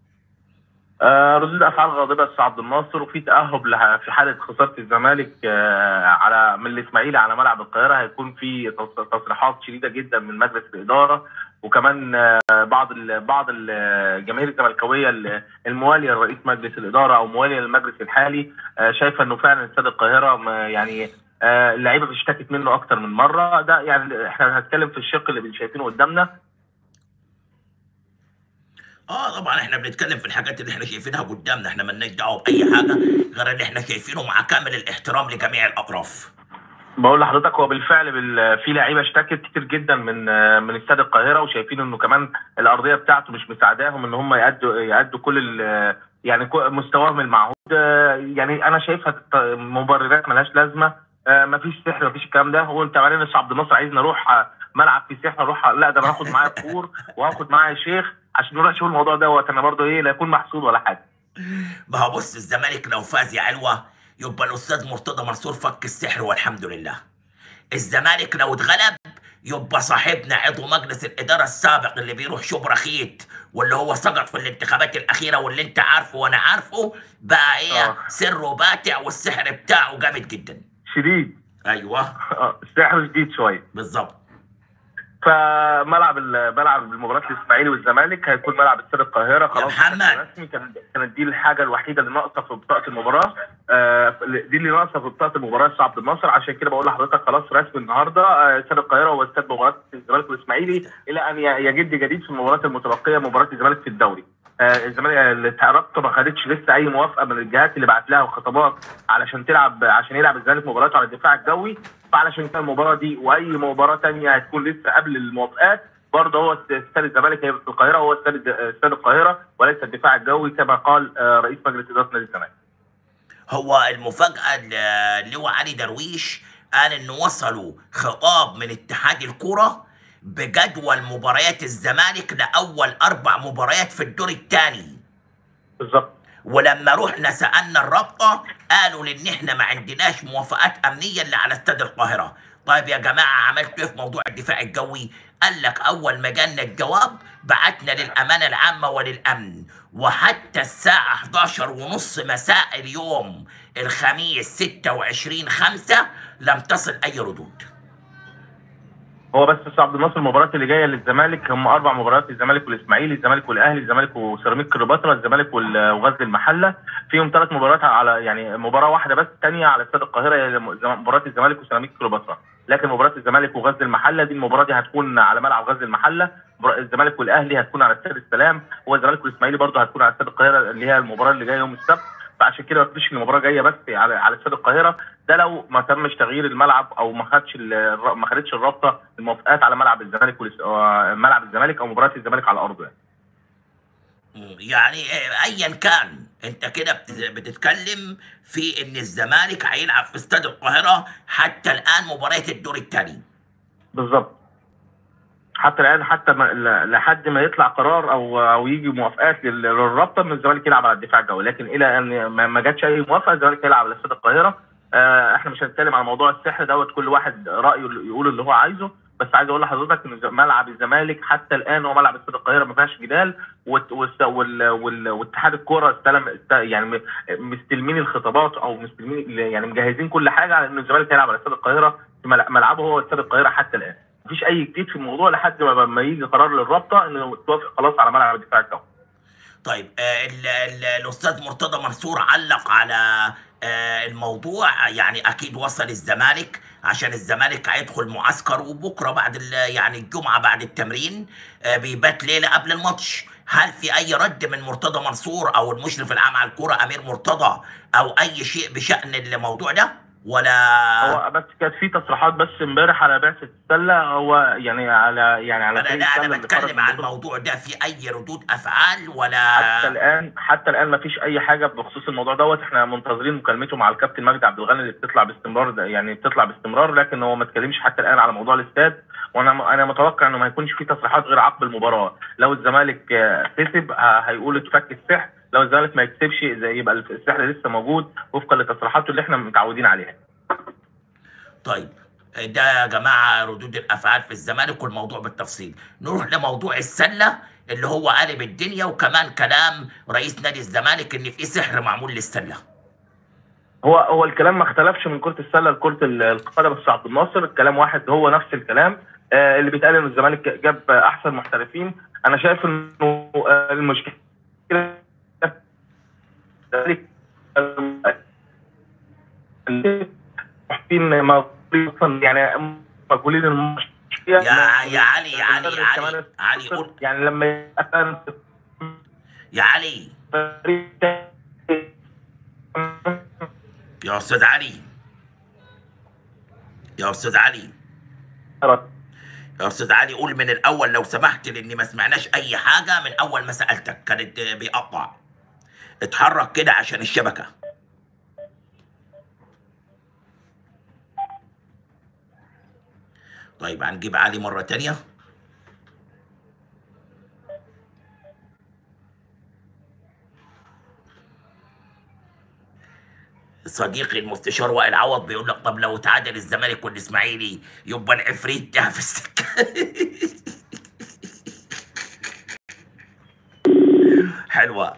آه ردود افعال غاضبه استاذ عبد الناصر وفي تاهب لها في حاله خساره الزمالك آه على من الاسماعيلي على ملعب القاهره هيكون في تص- تصريحات شديده جدا من مجلس الاداره وكمان آه بعض ال بعض ال- الجماهير الزملكاويه ال- المواليه لرئيس مجلس الاداره او مواليه للمجلس الحالي آه شايفه انه فعلا استاد القاهره ما- يعني آه اللعيبه اشتكت منه اكتر من مره ده يعني احنا هنتكلم في الشق اللي شايفينه قدامنا اه طبعا احنا بنتكلم في الحاجات اللي احنا شايفينها قدامنا احنا مالناش دعوه باي حاجه غير اللي احنا شايفينه مع كامل الاحترام لجميع الاطراف بقول لحضرتك هو بالفعل بال... في لعيبه اشتكت كتير جدا من من استاد القاهره وشايفين انه كمان الارضيه بتاعته مش مساعداهم ان هم يأدوا يأدوا كل ال... يعني كو- مستواهم المعهود آه، يعني انا شايفها ت- مبررات ملهاش لازمه آه، مفيش سحر مفيش الكلام ده هو انت بعدين عبد الناصر عايزني اروح آه، ملعب فيه سحر اروح لا ده انا هاخد معايا كور وهاخد معايا شيخ عشان نروح نشوف الموضوع دوت انا برضه ايه لا يكون محسود ولا حاجه ما هو بص الزمالك لو فاز يا علوة يبقى الأستاذ مرتضى منصور فك السحر والحمد لله الزمالك لو اتغلب يبقى صاحبنا عضو مجلس الإدارة السابق اللي بيروح شبرا خيت واللي هو سقط في الانتخابات الأخيرة واللي أنت عارفه وأنا عارفه بقى إيه آه. سره باتع والسحر بتاعه جامد جدا شديد أيوه آه، السحر شديد شويه بالظبط فملعب ال- ملعب المباراه الاسماعيلي والزمالك هيكون ملعب استاد القاهره خلاص محمد. بشكل رسمي كان- كانت دي الحاجه الوحيده اللي ناقصه في بطاقه المباراه آه، دي اللي ناقصه في بطاقه المباراه استاد عبد الناصر عشان كده بقول لحضرتك خلاص رسمي النهارده آه، استاد القاهره هو استاد مباراه الزمالك والاسماعيلي الى ان ي- يجد جديد في المباريات المتبقيه مباراه الزمالك في الدوري آه، الزمالك الرابطه ما خدتش لسه اي موافقه من الجهات اللي بعت لها خطابات علشان تلعب عشان يلعب الزمالك مباراته على الدفاع الجوي فعلشان كده المباراه دي واي مباراه تانية هتكون لسه قبل الموافقات برضه هو استاد الزمالك هيبقى في القاهره هو استاد استاد القاهره وليس الدفاع الجوي كما قال آه، رئيس مجلس اداره نادي الزمالك. هو المفاجأة اللي هو علي درويش قال انه وصلوا خطاب من اتحاد الكرة بجدول مباريات الزمالك لأول أربع مباريات في الدور الثاني بالظبط ولما رحنا سألنا الرابطة قالوا لأن احنا ما عندناش موافقات أمنية إلا على استاد القاهرة طيب يا جماعة عملتوا ايه في موضوع الدفاع الجوي قال لك أول ما جالنا الجواب بعتنا للأمانة العامة وللأمن وحتى الساعة 11 ونص مساء اليوم الخميس 26 5 لم تصل أي ردود هو بس استاذ عبد الناصر المباريات اللي جايه للزمالك هم اربع مباريات الزمالك والاسماعيلي الزمالك والاهلي الزمالك وسيراميك كليوباترا الزمالك وال- وغزل المحله فيهم ثلاث مباريات على يعني مباراه واحده بس ثانيه على استاد القاهره هي مباراه الزمالك وسيراميك كليوباترا لكن مباراه الزمالك وغزل المحله دي المباراه دي هتكون على ملعب غزل المحله مباراة الزمالك والاهلي هتكون على استاد السلام والزمالك والاسماعيلي برضه هتكون على استاد القاهره اللي هي المباراه اللي جايه يوم السبت فعشان كده ما فيش المباراه جايه بس على على استاد القاهره ده لو ما تمش تغيير الملعب او ما خدش ال- ما خدتش الرابطه الموافقات على ملعب الزمالك والاس- آه، ملعب الزمالك او مباراه الزمالك على ارضه يعني. مم، يعني آه، ايا كان انت كده بت- بتتكلم في ان الزمالك هيلعب في استاد القاهره حتى الان مباريات الدور الثاني بالظبط حتى الان حتى ما ل- لحد ما يطلع قرار او او يجي موافقات لل- للرابطه ان الزمالك يلعب على الدفاع الجوي لكن الى ان ما ما جاتش اي موافقه الزمالك هيلعب على استاد القاهره آه، احنا مش هنتكلم على موضوع السحر دوت كل واحد رايه اللي يقول اللي هو عايزه بس عايز اقول لحضرتك ان الز- ملعب الزمالك حتى الان هو ملعب استاد القاهره ما فيهاش جدال والت- والس- وال- وال- واتحاد الكوره استلم است- يعني م- مستلمين الخطابات او مستلمين يعني مجهزين كل حاجه على ان الزمالك هيلعب على استاد القاهره في ملع- ملعبه هو استاد القاهره حتى الان مفيش اي جديد في الموضوع لحد ما ما يجي قرار للرابطه انه توافق خلاص على ملعب الدفاع الجوي طيب آه، ال- ال- الاستاذ مرتضى منصور علق على آه، الموضوع يعني اكيد وصل الزمالك عشان الزمالك هيدخل معسكر وبكره بعد ال- يعني الجمعه بعد التمرين آه، بيبات ليله قبل الماتش هل في اي رد من مرتضى منصور او المشرف العام على الكوره امير مرتضى او اي شيء بشان الموضوع ده ولا هو بس كانت في تصريحات بس امبارح على بعثه السله هو يعني على يعني على انا فريق لا السلة انا اللي خرج بتكلم من عن البطولة. الموضوع ده في اي ردود افعال ولا حتى الان حتى الان ما فيش اي حاجه بخصوص الموضوع دوت احنا منتظرين مكالمته مع الكابتن مجدي عبد الغني اللي بتطلع باستمرار ده يعني بتطلع باستمرار لكن هو ما اتكلمش حتى الان على موضوع الاستاد وانا انا متوقع انه ما يكونش في تصريحات غير عقب المباراه لو الزمالك آه، كسب آه، هيقول اتفك السحر لو الزمالك ما يكسبش زي يبقى السحر لسه موجود وفقا لتصريحاته اللي احنا متعودين عليها طيب ده يا جماعة ردود الأفعال في الزمالك والموضوع بالتفصيل نروح لموضوع السلة اللي هو قالب الدنيا وكمان كلام رئيس نادي الزمالك إن في سحر معمول للسلة هو هو الكلام ما اختلفش من كره السله لكره ال- القدم بس عبد الناصر الكلام واحد هو نفس الكلام آه اللي بيتقال ان الزمالك جاب احسن محترفين انا شايف انه آه المشكله الزمالك، آه، المحترفين موجودين يعني مجهولين المشكله يا يا علي يا علي يا علي علي قول يعني لما يبقى يا علي يا أستاذ علي يا استاذ علي يا استاذ علي قول من الاول لو سمحت لاني ما سمعناش اي حاجه من اول ما سالتك كانت بيقطع اتحرك كده عشان الشبكه طيب هنجيب علي مره تانية صديقي المستشار وائل عوض بيقول لك طب لو تعادل الزمالك والاسماعيلي يبقى العفريت ده في السكه حلوه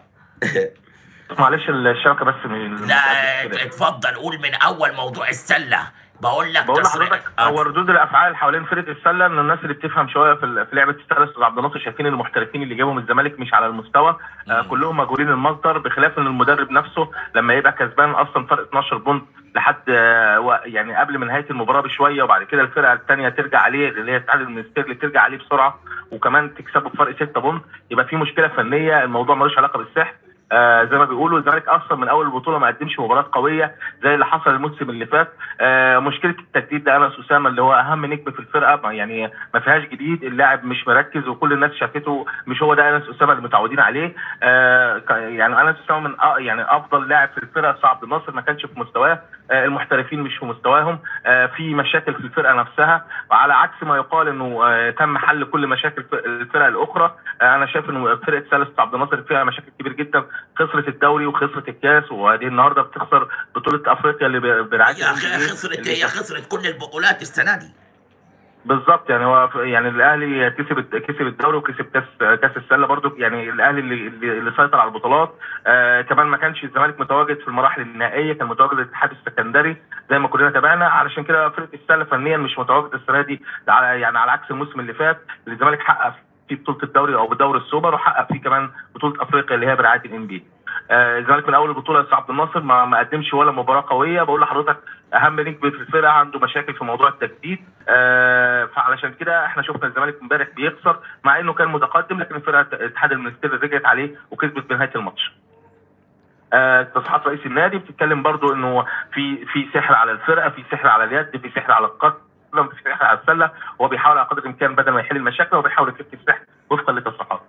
معلش الشبكه بس من لا اتفضل قول من اول موضوع السله بقول لك بقول تصريح- لحضرتك آه. هو ردود الافعال حوالين فرقه السله ان الناس اللي بتفهم شويه في ال- في لعبه السله استاذ عبد الناصر شايفين ان المحترفين اللي جابهم الزمالك مش على المستوى آه مم. كلهم مجهولين المصدر بخلاف ان المدرب نفسه لما يبقى كسبان اصلا فرق 12 بونت لحد آه و- يعني قبل من نهايه المباراه بشويه وبعد كده الفرقه الثانيه ترجع عليه اللي هي الاتحاد المنستيرلي ترجع عليه بسرعه وكمان تكسبه بفرق 6 بونت يبقى في مشكله فنيه الموضوع ملوش علاقه بالسحر آه زي ما بيقولوا الزمالك اصلا من اول البطوله ما قدمش مباراه قويه زي اللي حصل الموسم اللي فات آه مشكله التجديد ده انس اسامه اللي هو اهم نجم في الفرقه ما يعني ما فيهاش جديد اللاعب مش مركز وكل الناس شافته مش هو ده انس اسامه اللي متعودين عليه آه ك- يعني انس اسامه من أ- يعني افضل لاعب في الفرقه استاذ عبد الناصر ما كانش في مستواه آه المحترفين مش في مستواهم آه في مشاكل في الفرقه نفسها وعلى عكس ما يقال انه آه تم حل كل مشاكل الف- الفرق الاخرى آه انا شايف انه فرقه سالس عبد الناصر فيها مشاكل كبير جدا خسرت الدوري وخسرت الكاس وهذه النهارده بتخسر بطوله افريقيا اللي ب- برعايه هي هي الإنجليز خسرت اللي هي خسرت كل البطولات السنه دي بالظبط يعني هو ف- يعني الاهلي كسب كسب الدوري وكسب كاس كاس السله برضو يعني الاهلي اللي اللي, اللي سيطر على البطولات آه كمان ما كانش الزمالك متواجد في المراحل النهائيه كان متواجد الاتحاد السكندري زي ما كلنا تابعنا علشان كده فرقه السله فنيا مش متواجد السنه دي على يعني على عكس الموسم اللي فات اللي الزمالك حقق فيه بطوله الدوري او بدوري السوبر وحقق فيه كمان بطوله افريقيا اللي هي برعايه الان بي آه، الزمالك من اول البطوله يا عبد الناصر ما ما قدمش ولا مباراه قويه بقول لحضرتك اهم نجم في الفرقه عنده مشاكل في موضوع التجديد آه، فعلشان كده احنا شفنا الزمالك امبارح بيخسر مع انه كان متقدم لكن الفرقه الاتحاد المنستيري رجعت عليه وكسبت بنهايه الماتش آه، تصريحات رئيس النادي بتتكلم برضو انه في في سحر على الفرقه في سحر على اليد في سحر على القدم في سحر على السله هو بيحاول على قدر الامكان بدل ما يحل المشاكل هو بيحاول يفك السحر وفقا لتصريحاته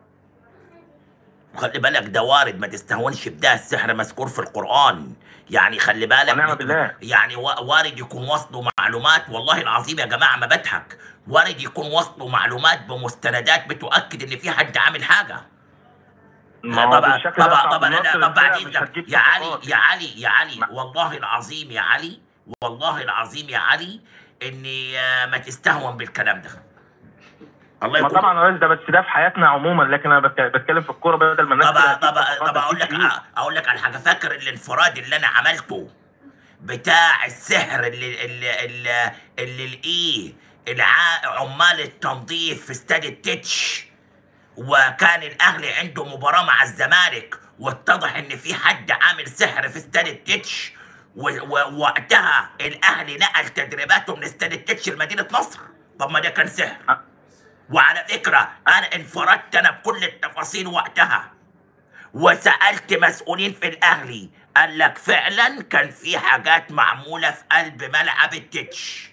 خلي بالك ده وارد ما تستهونش بده السحر مذكور في القرآن يعني خلي بالك ونعم بالله. يعني وا- وارد يكون وصله معلومات والله العظيم يا جماعة ما بضحك وارد يكون وصله معلومات بمستندات بتؤكد ان في حد عامل حاجة ما هو طبعا بالشكل ده طبعا صعب. طبعا نصر انا طب بعد الفرقة مش إذنك، هتجيب يا علي صفقات. يا علي يا علي ما- والله العظيم يا علي والله العظيم يا علي اني آه، ما تستهون بالكلام ده الله ما يكون طبعا يا ريس ده بس ده في حياتنا عموما لكن انا بك- بتكلم في الكوره بدل ما الناس طب كده طب هتجيب طب اقول لك صفقات اقول لك على حاجه فاكر الانفراد اللي انا عملته بتاع السحر اللي اللي اللي, اللي الايه الع- عمال التنظيف في استاد التتش وكان الاهلي عنده مباراه مع الزمالك واتضح ان في حد عامل سحر في استاد التتش و- و- ووقتها الاهلي نقل تدريباته من استاد التتش لمدينه نصر طب ما ده كان سحر أه. وعلى فكره انا انفردت انا بكل التفاصيل وقتها وسالت مسؤولين في الاهلي قال لك فعلا كان في حاجات معموله في قلب ملعب التتش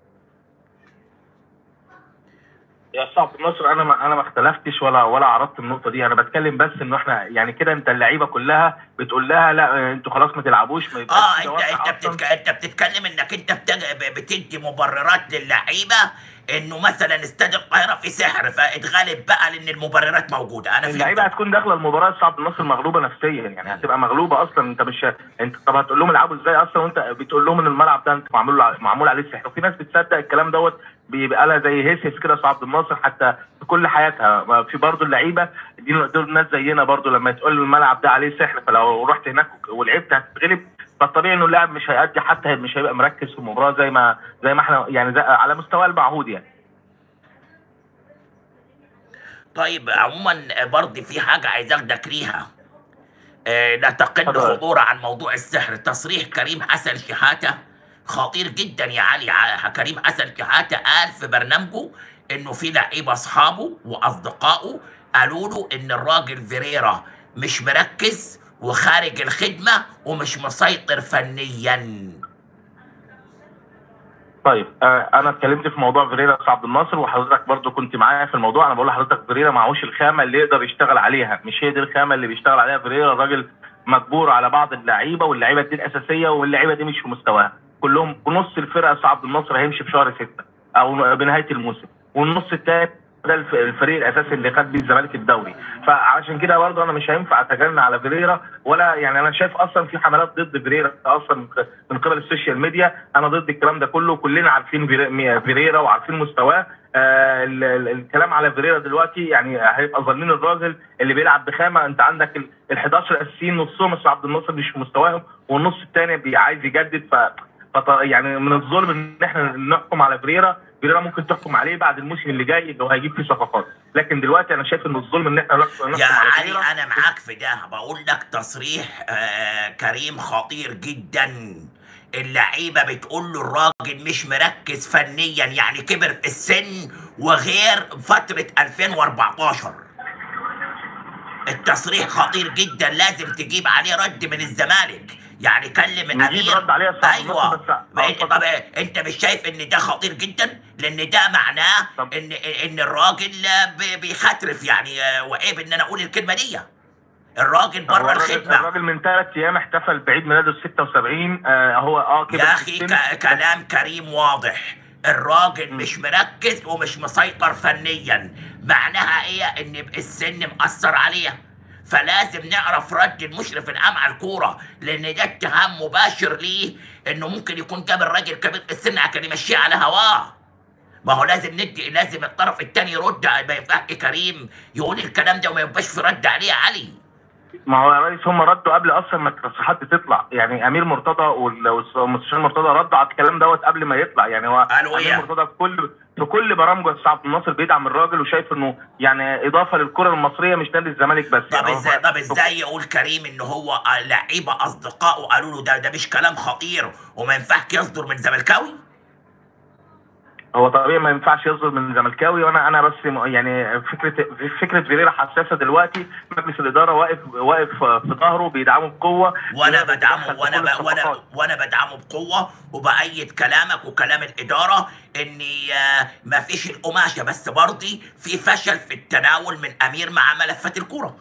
يا استاذ عبد الناصر انا ما انا ما اختلفتش ولا ولا عرضت النقطه دي انا بتكلم بس انه احنا يعني كده انت اللعيبه كلها بتقول لها لا انتوا خلاص ما تلعبوش ما يبقاش اه في انت دوافع انت أصلاً. بتتك... انت بتتكلم انك انت بتج... بتدي مبررات للعيبه انه مثلا استاد القاهره في سحر فاتغلب بقى لان المبررات موجوده انا اللعيبه فهمت هتكون داخله المباراه استاذ عبد الناصر مغلوبه نفسيا يعني هتبقى مغلوبه اصلا انت مش انت طب هتقول لهم العبوا ازاي اصلا وانت بتقول لهم ان الملعب ده انت معمول ع- معمول عليه سحر وفي ناس بتصدق الكلام دوت بيبقى لها زي هسس كده استاذ عبد الناصر حتى في كل حياتها ما في برضه اللعيبه دي دول ناس زينا برضه لما تقول الملعب ده عليه سحر فلو رحت هناك ولعبت هتتغلب فالطبيعي انه اللاعب مش هيأدي حتى مش هيبقى مركز في المباراه زي ما زي ما احنا يعني زي على مستوى المعهود يعني طيب عموما برضه في حاجه عايز اخدك ليها آه، لا تقل اتفضل. خطوره عن موضوع السحر تصريح كريم حسن شحاته خطير جدا يا علي ع- كريم حسن شحاته قال في برنامجه انه في لعيبه اصحابه واصدقائه قالوا له ان الراجل فيريرا مش مركز وخارج الخدمه ومش مسيطر فنيا طيب آه انا اتكلمت في موضوع فيريرا بس عبد الناصر وحضرتك برضو كنت معايا في الموضوع انا بقول لحضرتك فيريرا معهوش الخامه اللي يقدر يشتغل عليها مش هي دي الخامه اللي بيشتغل عليها فيريرا الراجل مجبور على بعض اللعيبه واللعيبه دي الاساسيه واللعيبه دي مش في مستواها كلهم نص الفرقه بتاع عبد الناصر هيمشي في شهر ستة او بنهايه الموسم والنص الثاني ده الف- الفريق الاساسي اللي خد بيه الزمالك الدوري فعشان كده برضه انا مش هينفع اتجنى على فيريرا ولا يعني انا شايف اصلا في حملات ضد فيريرا اصلا من قبل السوشيال ميديا انا ضد الكلام ده كله كلنا عارفين فيري- فيريرا وعارفين مستواه آه ال- ال- الكلام على فيريرا دلوقتي يعني هيبقى ظالمين الراجل اللي بيلعب بخامه انت عندك ال 11 اساسيين نصهم بس عبد الناصر مش في مستواهم والنص الثاني عايز يجدد ف فط- يعني من الظلم ان احنا نحكم على فيريرا فيريرا ممكن تحكم عليه بعد الموسم اللي جاي اللي هو هيجيب فيه صفقات لكن دلوقتي انا شايف ان الظلم ان احنا نحكم يا على علي فيريرا انا معاك في ده بقول لك تصريح آه كريم خطير جدا اللعيبه بتقول له الراجل مش مركز فنيا يعني كبر في السن وغير فتره 2014 التصريح خطير جدا لازم تجيب عليه رد من الزمالك يعني كلم نجيب امير رد عليه يا أستاذ عبد ايوه الناصر بس- آه، بقى- اتفضل. طب انت مش شايف ان ده خطير جدا لان ده معناه طب. ان ان الراجل بي- بيخاترف يعني آه، وعيب ان انا اقول الكلمه دي الراجل هو بره الراجل- الخدمه الراجل من ثلاث ايام احتفل بعيد ميلاده ال 76 آه هو اه كده يا اخي ك- كلام كريم واضح الراجل مش مركز ومش مسيطر فنيا معناها ايه ان السن مأثر عليه فلازم نعرف رد المشرف العام على الكوره لان ده اتهام مباشر ليه انه ممكن يكون جاب الراجل كبير في السن عشان يمشيه على هواه ما هو لازم ندي لازم الطرف الثاني يرد ما ينفعش كريم يقول الكلام ده وما يبقاش في رد عليه يا علي ما هو يا ريس هم ردوا قبل اصلا ما التصريحات دي تطلع يعني امير مرتضى وال- والمستشار مرتضى ردوا على الكلام دوت قبل ما يطلع يعني هو قالوا امير إيه؟ مرتضى في كل في كل برامجه الساعه عبد الناصر بيدعم الراجل وشايف انه يعني اضافه للكره المصريه مش نادي الزمالك بس طب يعني هو- ازاي طب ازاي يقول كريم ان هو لعيبه اصدقائه قالوا له ده ده مش كلام خطير وما ينفعش يصدر من زملكاوي هو طبيعي ما ينفعش يصدر من زملكاوي وانا انا بس م- يعني فكره فكره فيريرا حساسه دلوقتي مجلس الاداره واقف واقف في ظهره بيدعمه بقوه وانا فيريرا بدعمه بيتدخل في وانا كل ب... وانا الصفقات. وانا بدعمه بقوه وبأيد كلامك وكلام الاداره ان ما فيش القماشه بس برضي في فشل في التناول من امير مع ملفات الكوره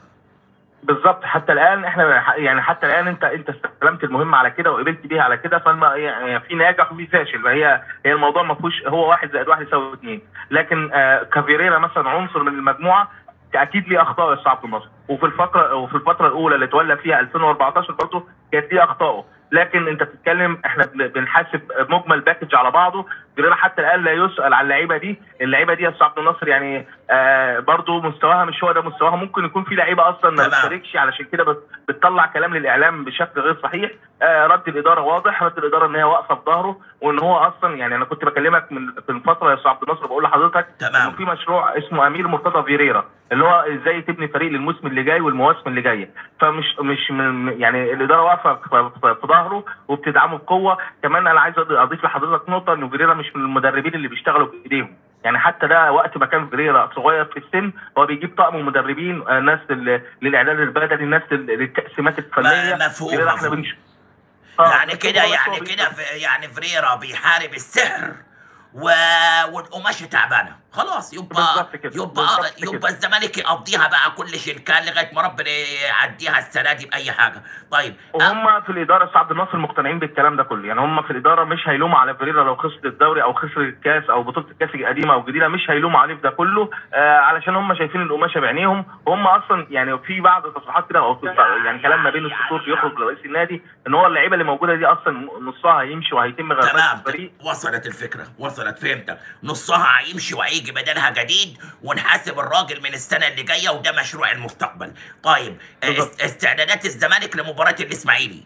بالظبط حتى الان احنا ح- يعني حتى الان انت انت استلمت المهمه على كده وقبلت بيها على كده فما يعني في ناجح وفي فاشل فهي هي الموضوع ما فيهوش هو واحد زائد واحد يساوي اثنين لكن آه كافيريرا مثلا عنصر من المجموعه اكيد ليه اخطاء يا عبد الناصر وفي الفتره وفي الفتره الاولى اللي تولى فيها 2014 برضه كانت ليه اخطائه لكن انت بتتكلم احنا بن- بنحاسب مجمل باكج على بعضه فيريرا حتى الان لا يسال على اللعيبه دي اللعيبه دي يا أستاذ عبد الناصر يعني آه برضه مستواها مش هو ده مستواها ممكن يكون في لعيبه اصلا ما تمام. بتشاركش علشان كده بت- بتطلع كلام للاعلام بشكل غير صحيح آه رد الاداره واضح رد الاداره ان هي واقفه في ظهره وان هو اصلا يعني انا كنت بكلمك من من فتره يا استاذ عبد الناصر بقول لحضرتك تمام. انه في مشروع اسمه امير مرتضى فيريرا اللي هو ازاي تبني فريق للموسم اللي جاي والمواسم اللي جايه فمش مش من يعني الاداره واقفه في- في في ظهره وبتدعمه بقوه كمان انا عايز أض- اضيف لحضرتك نقطه انه فيريرا مش من المدربين اللي بيشتغلوا بايديهم يعني حتى ده وقت ما كان فيريرا صغير في السن هو بيجيب طقم مدربين آه، ناس لل- للاعداد البدني ناس لل- للتقسيمات الفنيه ما- مفهوم، فيريرا احنا مفهوم. بنش... آه، يعني بس كده هو بس يعني هو كده بيش- في- يعني فريرا بيحارب السحر و... والقماشه تعبانه خلاص يبقى بالظبط كده، يبقى بالظبط كده. يبقى الزمالك يقضيها بقى كل شركان لغايه ما ربنا يعديها السنه دي باي حاجه طيب أ- وهم في الاداره استاذ عبد الناصر مقتنعين بالكلام ده كله يعني هم في الاداره مش هيلوموا على فيريرا لو خسر الدوري او خسر الكاس او بطوله الكاس القديمه او الجديده مش هيلوموا عليه في ده كله آه علشان هم شايفين القماشه بعينيهم وهم اصلا يعني في بعض التصريحات كده او يعني كلام ما بين السطور بيخرج لرئيس النادي ان هو اللعيبه اللي موجوده دي اصلا نصها هيمشي وهيتم غربله تمام الفريق وصلت الفكره وصلت فهمتك نصها هيمشي وهيجي بدلها جديد ونحاسب الراجل من السنه اللي جايه وده مشروع المستقبل طيب بالظبط. است- استعدادات الزمالك لمباراه الاسماعيلي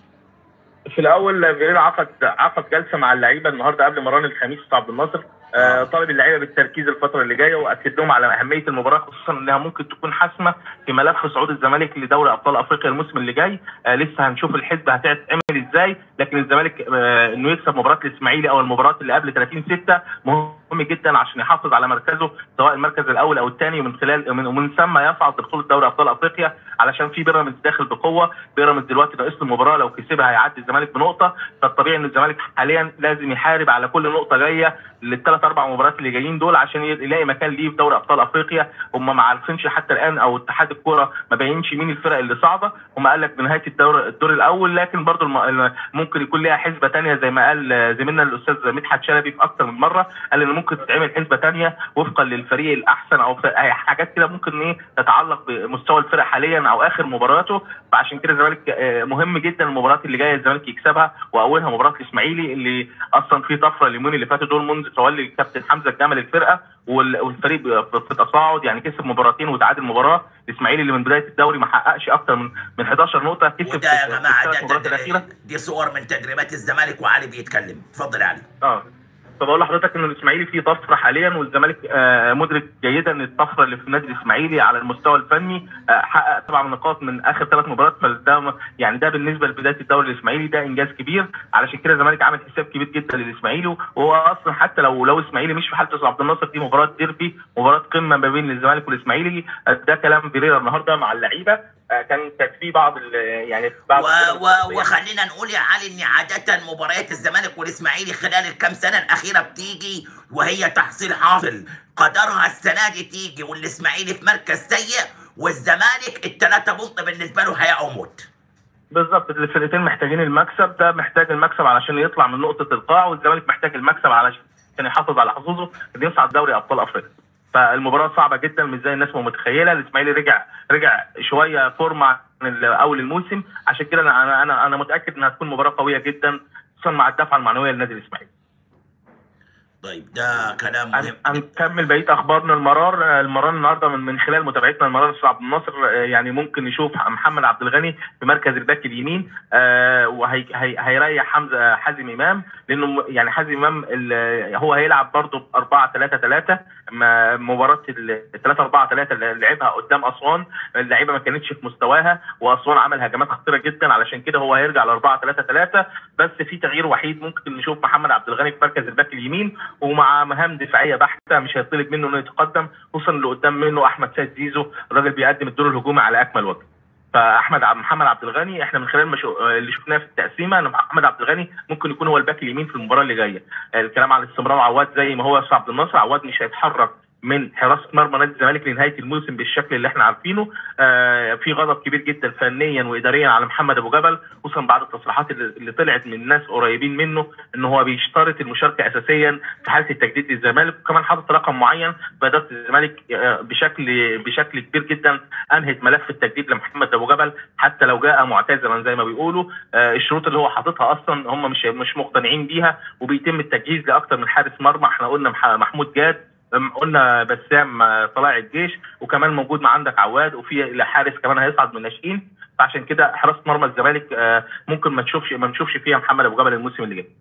في الاول فيريرا عقد عقد جلسه مع اللعيبه النهارده قبل مران الخميس بتاع عبد الناصر آه، طالب اللعيبه بالتركيز الفتره اللي جايه واكد لهم على اهميه المباراه خصوصا انها ممكن تكون حاسمه في ملف صعود الزمالك لدوري ابطال افريقيا الموسم اللي جاي آه، لسه هنشوف الحسبه هتتعمل ازاي لكن الزمالك آه، انه يكسب مباراه الاسماعيلي او المباراه اللي قبل 30 6 مهم جدا عشان يحافظ على مركزه سواء المركز الاول او الثاني ومن خلال من ومن ثم يصعد لبطوله دوري ابطال افريقيا علشان في بيراميدز داخل بقوه بيراميدز دلوقتي ناقص له المباراه لو كسبها هيعدي الزمالك بنقطه فالطبيعي ان الزمالك حاليا لازم يحارب على كل نقطه جايه للثلاث اربع مباريات اللي جايين دول عشان يلاقي مكان ليه في دوري ابطال افريقيا هم ما عارفينش حتى الان او اتحاد الكوره ما بينش مين الفرق اللي صاعده هم قال لك بنهايه الدور الدور الاول لكن برضو الم... ممكن يكون ليها حسبه ثانيه زي ما قال زميلنا الاستاذ مدحت شلبي في اكثر من مره قال ان ممكن تتعمل حسبه ثانيه وفقا للفريق الاحسن او ف- أي حاجات كده ممكن ايه تتعلق بمستوى الفرق حاليا او اخر مبارياته فعشان كده الزمالك آه، مهم جدا المباريات اللي جايه الزمالك يكسبها واولها مباراه الاسماعيلي اللي اصلا في طفره اليومين اللي فاتوا دول منذ تولي الكابتن حمزه الجمل الفرقه وال- والفريق في في تصاعد يعني كسب مباراتين وتعادل مباراه الاسماعيلي اللي من بدايه الدوري ما حققش اكتر من من 11 نقطه كسب وده يا في- في جماعه الثلاث ده, مباريات ده, الاخيره ده دي صور من تدريبات الزمالك وعلي بيتكلم اتفضل يا علي اه فبقول لحضرتك ان الاسماعيلي فيه طفره حاليا والزمالك آه مدرك جيدا ان الطفره اللي في النادي الاسماعيلي على المستوى الفني آه حقق سبع نقاط من اخر ثلاث مباريات فده م- يعني ده بالنسبه لبدايه الدوري الاسماعيلي ده انجاز كبير علشان كده الزمالك عامل حساب كبير جدا للاسماعيلي وهو اصلا حتى لو لو اسماعيلي مش في حاله أستاذ عبد الناصر دي مباراه ديربي مباراه قمه ما بين الزمالك والاسماعيلي آه، ده كلام فيريرا النهارده مع اللعيبه آه كان كان في بعض ال- يعني بعض و و وخلينا نقول يا علي ان عاده مباريات الزمالك والاسماعيلي خلال الكام سنه الاخيره بتيجي وهي تحصيل حاصل قدرها السنه دي تيجي والاسماعيلي في مركز سيء والزمالك الثلاثه بنط بالنسبه له حياه او موت بالظبط الفرقتين محتاجين المكسب ده محتاج المكسب علشان يطلع من نقطه القاع والزمالك محتاج المكسب علشان يحافظ على حظوظه انه يصعد دوري ابطال افريقيا فالمباراه صعبه جدا مش زي الناس ما متخيله الاسماعيلي رجع رجع شويه فورمه عن ال- اول الموسم عشان كده انا انا انا, أنا متاكد انها هتكون مباراه قويه جدا خصوصا مع الدفعه المعنويه للنادي الاسماعيلي طيب ده كلام هن- مهم هنكمل بقيه اخبارنا المرار المرار النهارده من من خلال متابعتنا المرار استاذ عبد الناصر آه، يعني ممكن نشوف محمد عبد الغني في مركز الباك اليمين آه، وهي هي- هيريح حمزه حازم امام لانه م- يعني حازم امام ال- هو هيلعب برضه ب 4 3 3 مباراه ال 3 4 3 اللي لعبها قدام اسوان اللعيبه ما كانتش في مستواها واسوان عمل هجمات خطيره جدا علشان كده هو هيرجع ل 4 3 3 بس في تغيير وحيد ممكن نشوف محمد عبد الغني في مركز الباك اليمين ومع مهام دفاعيه بحته مش هيطلب منه انه يتقدم خصوصا اللي قدام منه احمد سيد زيزو الراجل بيقدم الدور الهجومي على اكمل وجه فاحمد عبد محمد عبد الغني احنا من خلال مشو... اللي شفناه في التقسيمه ان محمد عبد الغني ممكن يكون هو الباك اليمين في المباراه اللي جايه الكلام على استمرار عواد زي ما هو استاذ عبد الناصر عواد مش هيتحرك من حراسه مرمى نادي الزمالك لنهايه الموسم بالشكل اللي احنا عارفينه آه في غضب كبير جدا فنيا واداريا على محمد ابو جبل خصوصا بعد التصريحات اللي, اللي طلعت من ناس قريبين منه ان هو بيشترط المشاركه اساسيا في حاله التجديد للزمالك وكمان حاطط رقم معين في اداره الزمالك آه بشكل بشكل كبير جدا انهت ملف التجديد لمحمد ابو جبل حتى لو جاء معتذرا زي ما بيقولوا آه الشروط اللي هو حاططها اصلا هم مش مش مقتنعين بيها وبيتم التجهيز لاكثر من حارس مرمى احنا قلنا مح- محمود جاد أم قلنا بسام آه، طلائع الجيش وكمان موجود مع عندك عواد وفي حارس كمان هيصعد من الناشئين فعشان كده حراسه مرمى الزمالك آه، ممكن ما تشوفش ما نشوفش فيها محمد ابو جبل الموسم اللي جاي.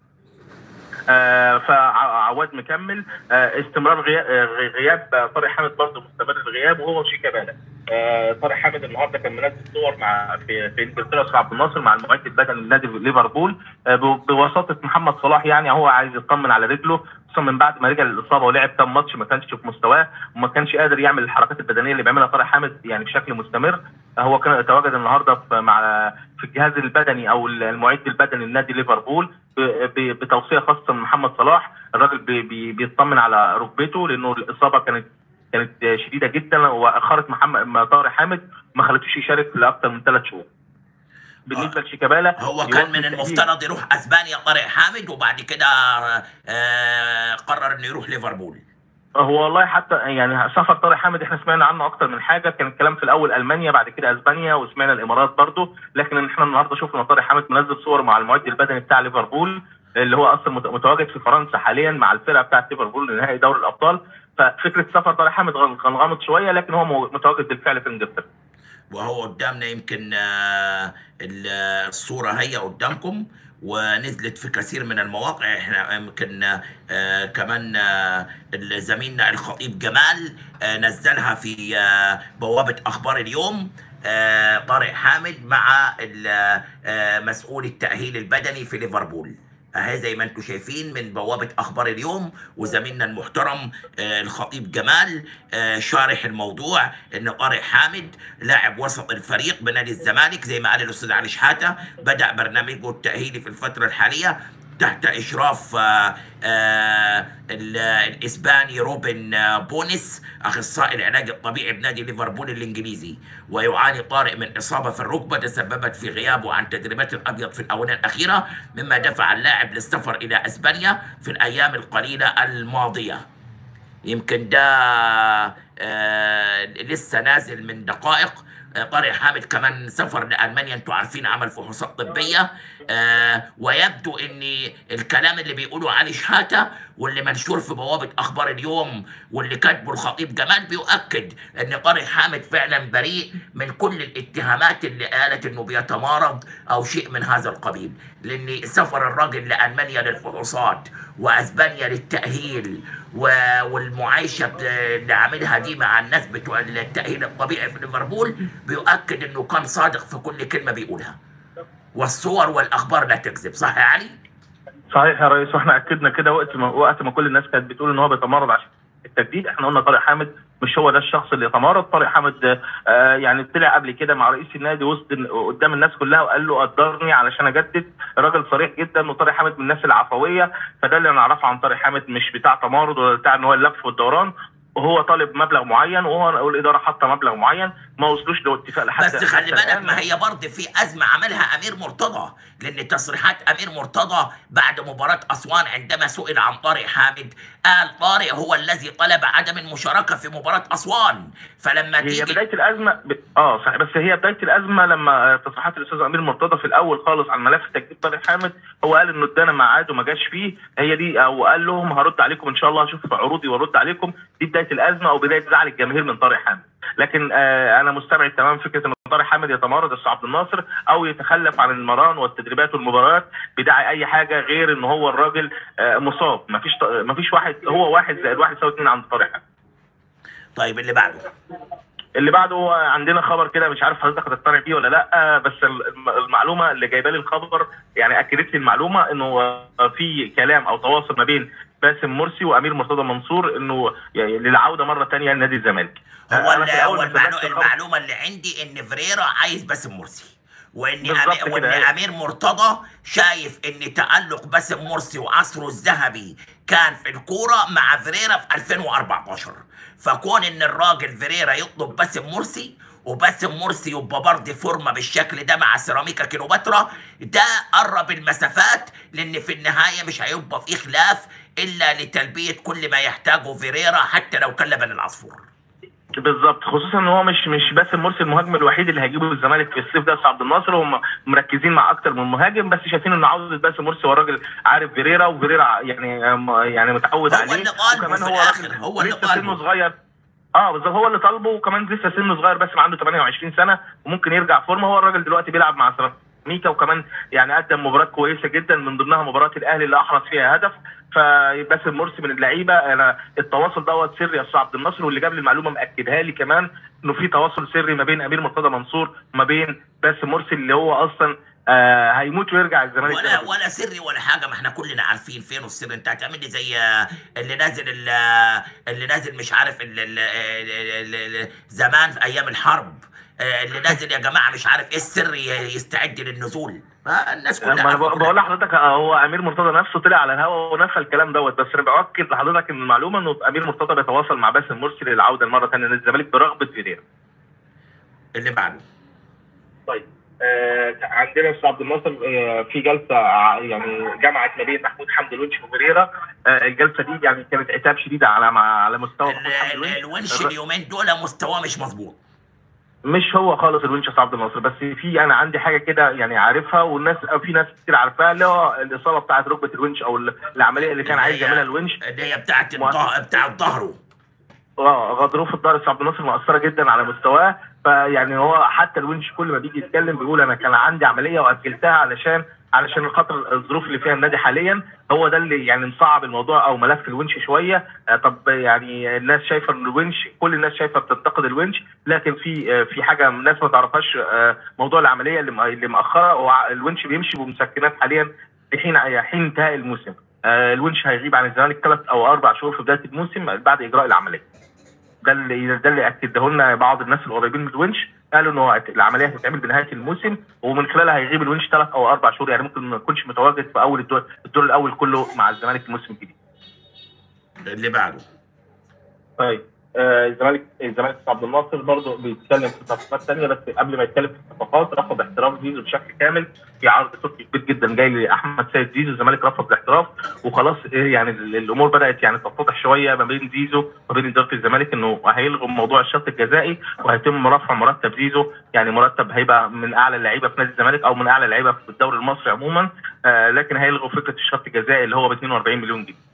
آه، فعواد مكمل آه، استمرار غياب, آه، غياب آه، طارق حامد برضه مستمر الغياب وهو وشيكابالا آه، طارق حامد النهارده كان منزل صور مع في, في انجلترا استاذ عبد الناصر مع المعد البدني لنادي ليفربول آه، ب- بواسطه محمد صلاح يعني هو عايز يطمن على رجله خصوصا من بعد ما رجع للاصابه ولعب كام ماتش ما كانش في مستواه وما كانش قادر يعمل الحركات البدنيه اللي بيعملها طارق حامد يعني بشكل مستمر آه، هو كان تواجد النهارده في مع في الجهاز البدني او المعد البدني لنادي ليفربول ب- ب- بتوصيه خاصه من محمد صلاح الراجل بي- بي- بيطمن على ركبته لانه الاصابه كانت كانت شديده جدا واخرت محمد طارق حامد ما خلتوش يشارك لاكثر من ثلاث شهور. بالنسبه لشيكابالا هو كان يوصل من تأهيل. المفترض يروح اسبانيا طارق حامد وبعد كده آه، قرر انه يروح ليفربول هو والله حتى يعني سفر طارق حامد احنا سمعنا عنه اكتر من حاجه كان الكلام في الاول المانيا بعد كده اسبانيا وسمعنا الامارات برضو لكن احنا النهارده شفنا طارق حامد منزل صور مع المعد البدني بتاع ليفربول اللي هو اصلا مت- متواجد في فرنسا حاليا مع الفرقه بتاعت ليفربول لنهائي دوري الابطال ففكره سفر طارق حامد غ- كان غامض شويه لكن هو مو- متواجد بالفعل في انجلترا وهو قدامنا يمكن آه، ال- آه، الصورة هي قدامكم ونزلت في كثير من المواقع احنا يمكن آه، كمان آه، زميلنا الخطيب جمال آه، نزلها في آه، بوابة اخبار اليوم آه، طارق حامد مع ال- آه، مسؤول التأهيل البدني في ليفربول اهي زي ما انتم شايفين من بوابة اخبار اليوم وزميلنا المحترم آه، الخطيب جمال آه، شارح الموضوع ان طارق حامد لاعب وسط الفريق بنادي الزمالك زي ما قال الاستاذ علي شحاتة بدأ برنامجه التأهيلي في الفترة الحالية تحت اشراف آه، آه، ال- الاسباني روبن آه، بونس اخصائي العلاج الطبيعي بنادي ليفربول الانجليزي ويعاني طارق من اصابه في الركبه تسببت في غيابه عن تدريبات الابيض في الاونه الاخيره مما دفع اللاعب للسفر الى اسبانيا في الايام القليله الماضيه يمكن ده آه لسه نازل من دقائق آه، طارق حامد كمان سافر لالمانيا انتوا عارفين عمل فحوصات طبيه آه ويبدو ان الكلام اللي بيقوله علي شحاته واللي منشور في بوابه اخبار اليوم واللي كاتبه الخطيب جمال بيؤكد ان طارق حامد فعلا بريء من كل الاتهامات اللي قالت انه بيتمارض او شيء من هذا القبيل لان سفر الراجل لالمانيا للفحوصات واسبانيا للتاهيل و- والمعايشه بت- اللي عاملها دي مع الناس بتوع التاهيل الطبيعي في ليفربول بيؤكد انه كان صادق في كل كلمه بيقولها والصور والاخبار لا تكذب صح يا علي؟ صحيح يا ريس واحنا اكدنا كده وقت ما وقت ما كل الناس كانت بتقول ان هو بيتمرد عشان التجديد احنا قلنا طارق حامد مش هو ده الشخص اللي يتمرد طارق حامد آه يعني طلع قبل كده مع رئيس النادي وسط قدام الناس كلها وقال له قدرني علشان اجدد راجل صريح جدا وطارق حامد من الناس العفويه فده اللي نعرفه عن طارق حامد مش بتاع تمارض ولا بتاع ان هو اللف والدوران وهو طالب مبلغ معين وهو والاداره حاطه مبلغ معين ما وصلوش لاتفاق لحد بس خلي حتى بالك الآن. ما هي برضه في ازمه عملها امير مرتضى لان تصريحات امير مرتضى بعد مباراه اسوان عندما سئل عن طارق حامد قال طارق هو الذي طلب عدم المشاركه في مباراه اسوان فلما هي تيجي بدايه الازمه ب... اه صحيح بس هي بدايه الازمه لما تصريحات الاستاذ امير مرتضى في الاول خالص عن ملف تجديد طارق حامد هو قال انه ادانا ميعاد وما جاش فيه هي دي او قال لهم هرد عليكم ان شاء الله هشوف عروضي وارد عليكم دي بدايه الازمه او بدايه زعل الجماهير من طارق حامد لكن آه انا مستبعد تمام فكره ان طارق حامد يتمرد السي عبد الناصر او يتخلف عن المران والتدريبات والمباريات بداعي اي حاجه غير ان هو الراجل آه مصاب مفيش مفيش واحد هو واحد زائد واحد يساوي اثنين عند طارق حامد طيب اللي بعده اللي بعده عندنا خبر كده مش عارف حضرتك هتقتنع بيه ولا لا بس الم- المعلومه اللي جايبه لي الخبر يعني اكدت لي المعلومه انه في كلام او تواصل ما بين باسم مرسي وامير مرتضى منصور انه يعني للعوده مره ثانيه لنادي الزمالك هو أنا في ال- الأول هو ما المعلو- صدقت الخبر. المعلومه اللي عندي ان فريرا عايز باسم مرسي وان بالظبط أمي... كده، وان أيوة. امير مرتضى شايف ان تالق باسم مرسي وعصره الذهبي كان في الكوره مع فريرا في 2014 فكون ان الراجل فريرا يطلب باسم مرسي وباسم مرسي يبقى برضه فورمه بالشكل ده مع سيراميكا كيلوباترا ده قرب المسافات لان في النهايه مش هيبقى في خلاف الا لتلبيه كل ما يحتاجه فيريرا حتى لو كان لبن العصفور بالظبط خصوصا ان هو مش مش باسم مرسي المهاجم الوحيد اللي هيجيبه الزمالك في الصيف ده عبد الناصر هم مركزين مع اكتر من مهاجم بس شايفين ان عوده باسم مرسي هو الراجل عارف فيريرا وفيريرا يعني يعني متعود هو عليه اللي طالبه وكمان في هو الآخر، راجل هو اللي لسه طالبه. سنه صغير اه بالظبط هو اللي طالبه وكمان لسه سنه صغير بس عنده 28 سنه وممكن يرجع فورمه هو الراجل دلوقتي بيلعب مع سيراميكا وكمان يعني قدم مباراه كويسه جدا من ضمنها مباراه الاهلي اللي احرز فيها هدف فباسم مرسي من اللعيبه انا التواصل دوت سري يا استاذ عبد الناصر واللي جاب لي المعلومه مأكدها لي كمان انه في تواصل سري ما بين امير مرتضى منصور وما بين باسم مرسي اللي هو اصلا آه هيموت ويرجع الزمالك ولا تاني. ولا سري ولا حاجه ما احنا كلنا عارفين فين السر انت هتعمل لي زي آه، اللي نازل ال- آه، اللي نازل مش عارف ال- ال- ال- ال- ال- زمان في ايام الحرب آه، اللي نازل يا جماعه مش عارف ايه السر ي- يستعد للنزول آه، الناس كلها ما انا عارفة بق- كل بقول حاجة. لحضرتك آه، هو امير مرتضى نفسه طلع على الهواء ونفى الكلام دوت بس انا باكد لحضرتك ان المعلومه انه امير مرتضى بيتواصل مع باسم مرسي للعوده مره ثانيه لنادي الزمالك برغبه فيريرا اللي بعده طيب آه عندنا استاذ عبد الناصر آه في جلسه ع- يعني جمعت ما بين محمود حمدي الونش وفيريرا آه الجلسه دي يعني كانت عتاب شديده على مع على مستوى ال- محمود حمدي ال- الونش الونش الر- اليومين دول مستواه مش مظبوط مش هو خالص الونش يا استاذ عبد الناصر بس في انا عندي حاجه كده يعني عارفها والناس في ناس كتير عارفاها اللي هو الاصابه بتاعت ركبه الونش او ال- العمليه اللي كان عايز اللي هي- يعملها الونش اللي هي بتاعت مؤسسة. الظه- بتاعت ظهره اه غضروف الظهر بتاع عبد الناصر مؤثره جدا على مستواه فيعني هو حتى الونش كل ما بيجي يتكلم بيقول انا كان عندي عمليه واجلتها علشان علشان خاطر الظروف اللي فيها النادي حاليا هو ده اللي يعني مصعب الموضوع او ملف الونش شويه آه طب يعني الناس شايفه ان الونش كل الناس شايفه بتنتقد الونش لكن في آه في حاجه الناس ما تعرفهاش آه موضوع العمليه اللي م- اللي مأخره هو الونش بيمشي بمسكنات حاليا في حين حين انتهاء الموسم آه الونش هيغيب عن الزمالك ثلاث او اربع شهور في بدايه الموسم بعد اجراء العمليه ده اللي ده اللي اكده لنا بعض الناس القريبين من الونش قالوا ان هو العمليه هتتعمل بنهايه الموسم ومن خلالها هيغيب الونش ثلاث او اربع شهور يعني ممكن ما يكونش متواجد في اول الدور, الدور الاول كله مع الزمالك الموسم الجديد. اللي بعده طيب آه، الزمالك الزمالك عبد الناصر برضه بيتكلم في صفقات ثانيه بس قبل ما يتكلم في الصفقات رفض احتراف زيزو بشكل كامل في عرض تركي كبير جدا جاي لاحمد سيد زيزو الزمالك رفض الاحتراف وخلاص إيه يعني ال- الامور بدات يعني تتضح شويه ما بين زيزو وما بين اداره الزمالك انه هيلغوا موضوع الشرط الجزائي وهيتم رفع مرتب زيزو يعني مرتب هيبقى من اعلى اللعيبه في نادي الزمالك او من اعلى اللعيبه في الدوري المصري عموما آه لكن هيلغوا فكره الشرط الجزائي اللي هو ب 42 مليون جنيه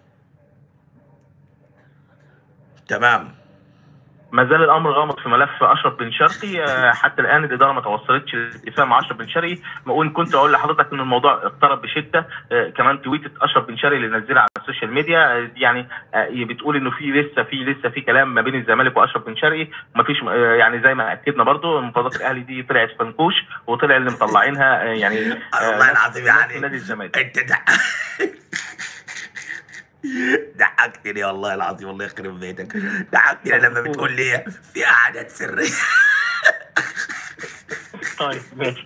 تمام ما زال الامر غامض في ملف اشرف بن شرقي آه، حتى الان الاداره ما توصلتش لاتفاق مع اشرف بن شرقي وان كنت اقول لحضرتك ان الموضوع اقترب بشده آه، كمان تويتة اشرف بن شرقي اللي نزلها على السوشيال ميديا آه، دي يعني آه، بتقول انه في لسه في لسه في كلام ما بين الزمالك واشرف بن شرقي ما فيش يعني زي ما اكدنا برضو مفاوضات الاهلي دي طلعت فنكوش وطلع اللي مطلعينها آه، يعني آه، والله العظيم ناس يعني في نادي الزمالك انت دع... ضحكتني والله العظيم والله يخرب بيتك ضحكتني لما بتقول لي في قعدات سريه طيب ماشي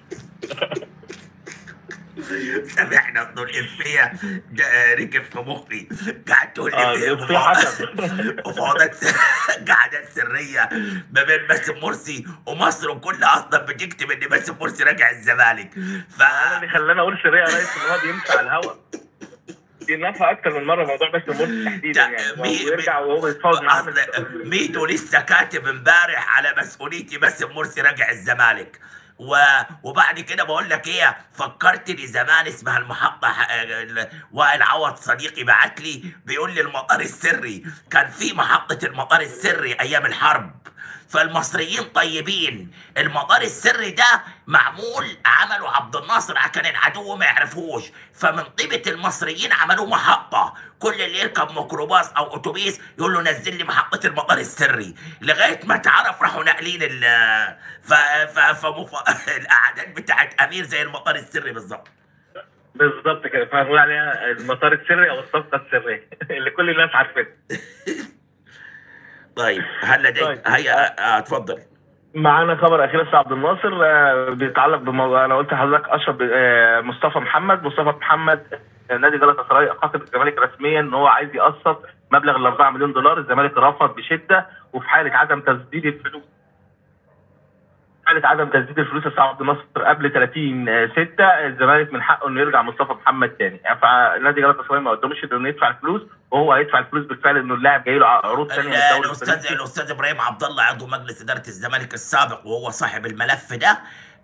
سامحنا اصل الافيه ده ركب في مخي قاعد تقول اه لي في حسب مفاوضات قعدات سريه ما بين باسم مرسي ومصر وكلها اصلا بتكتب ان باسم مرسي راجع الزمالك ف انا اللي خلاني اقول سريه يا ريس ان هو بيمشي على الهواء دي نفع اكتر من مره موضوع بس مرسي تحديدا يعني مي- ويرجع وهو بيتفاوض معاه اصل ميدو لسه كاتب امبارح على مسؤوليتي باسم مرسي راجع الزمالك و... وبعد كده بقول لك ايه فكرتني زمان اسمها المحطه ح- ال- وائل عوض صديقي بعت لي بيقول لي المطار السري كان في محطه المطار السري ايام الحرب فالمصريين طيبين المطار السري ده معمول عملوا عبد الناصر كان العدو ما يعرفوش فمن طيبة المصريين عملوه محطة كل اللي يركب ميكروباص او اتوبيس يقول له نزل لي محطة المطار السري لغاية ما تعرف راحوا ناقلين ال ف... ف... فمف... الاعداد بتاعت امير زي المطار السري بالظبط بالظبط كده فهنقول عليها المسار السري او الصفقه السريه اللي كل الناس عارفينها طيب هل لديك طيب. هيا آه، اتفضل معانا خبر اخير لسه عبد الناصر آه، بيتعلق بموضوع انا قلت لحضرتك اشرف آه، مصطفى محمد مصطفى محمد آه، نادي جلطة سراي خاطب الزمالك رسميا ان هو عايز يقسط مبلغ ال 4 مليون دولار الزمالك رفض بشده وفي حاله عدم تسديد الفلوس حالة عدم تسديد الفلوس لسه عبد الناصر قبل 30 6 الزمالك من حقه انه يرجع مصطفى محمد تاني يعني فنادي جلطة سراي ما قدامش انه يدفع الفلوس وهو هيدفع الفلوس بالفعل انه اللاعب جاي له عروض ثانيه من ال- الدوري الاستاذ الفرنسي الاستاذ ابراهيم عبد الله عضو مجلس اداره الزمالك السابق وهو صاحب الملف ده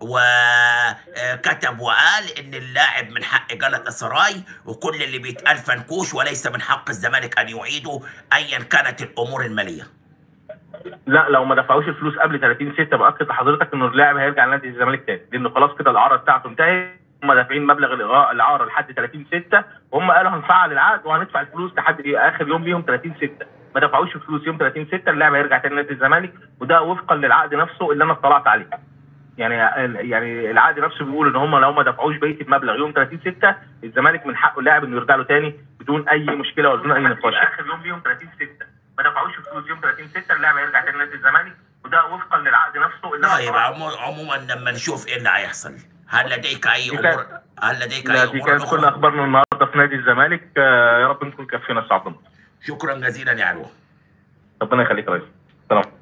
وكتب وقال ان اللاعب من حق جلطة سراي وكل اللي بيتقال فنكوش وليس من حق الزمالك ان يعيده ايا كانت الامور الماليه لا لو ما دفعوش الفلوس قبل 30 6 باكد لحضرتك انه اللاعب هيرجع لنادي الزمالك تاني لانه خلاص كده الاعاره بتاعته انتهت هم دافعين مبلغ الإغاء- الاعاره لحد 30 6 وهم قالوا هنفعل العقد وهندفع الفلوس لحد اخر يوم ليهم 30 6 ما دفعوش الفلوس يوم 30 6 اللاعب هيرجع تاني نادي الزمالك وده وفقا للعقد نفسه اللي انا اطلعت عليه يعني يعني العقد نفسه بيقول ان هم لو ما دفعوش بقيه المبلغ يوم 30 6 الزمالك من حقه اللاعب انه يرجع له تاني بدون اي مشكله وبدون اي نقاش اخر يوم ليهم 30 6 ما دفعوش الفلوس يوم 30 6 اللاعب هيرجع تاني نادي الزمالك وده وفقا للعقد نفسه اللي أنا طيب طلعت عمو- عموما لما نشوف ايه اللي هيحصل هل لديك اي دي امور كانت- هل لديك لا اي دي امور كانت كل اخرى اخبارنا النهارده في نادي الزمالك آه، يا رب نكون كفينا الساعه شكرا جزيلا يا علوة ربنا يخليك يا ريس سلام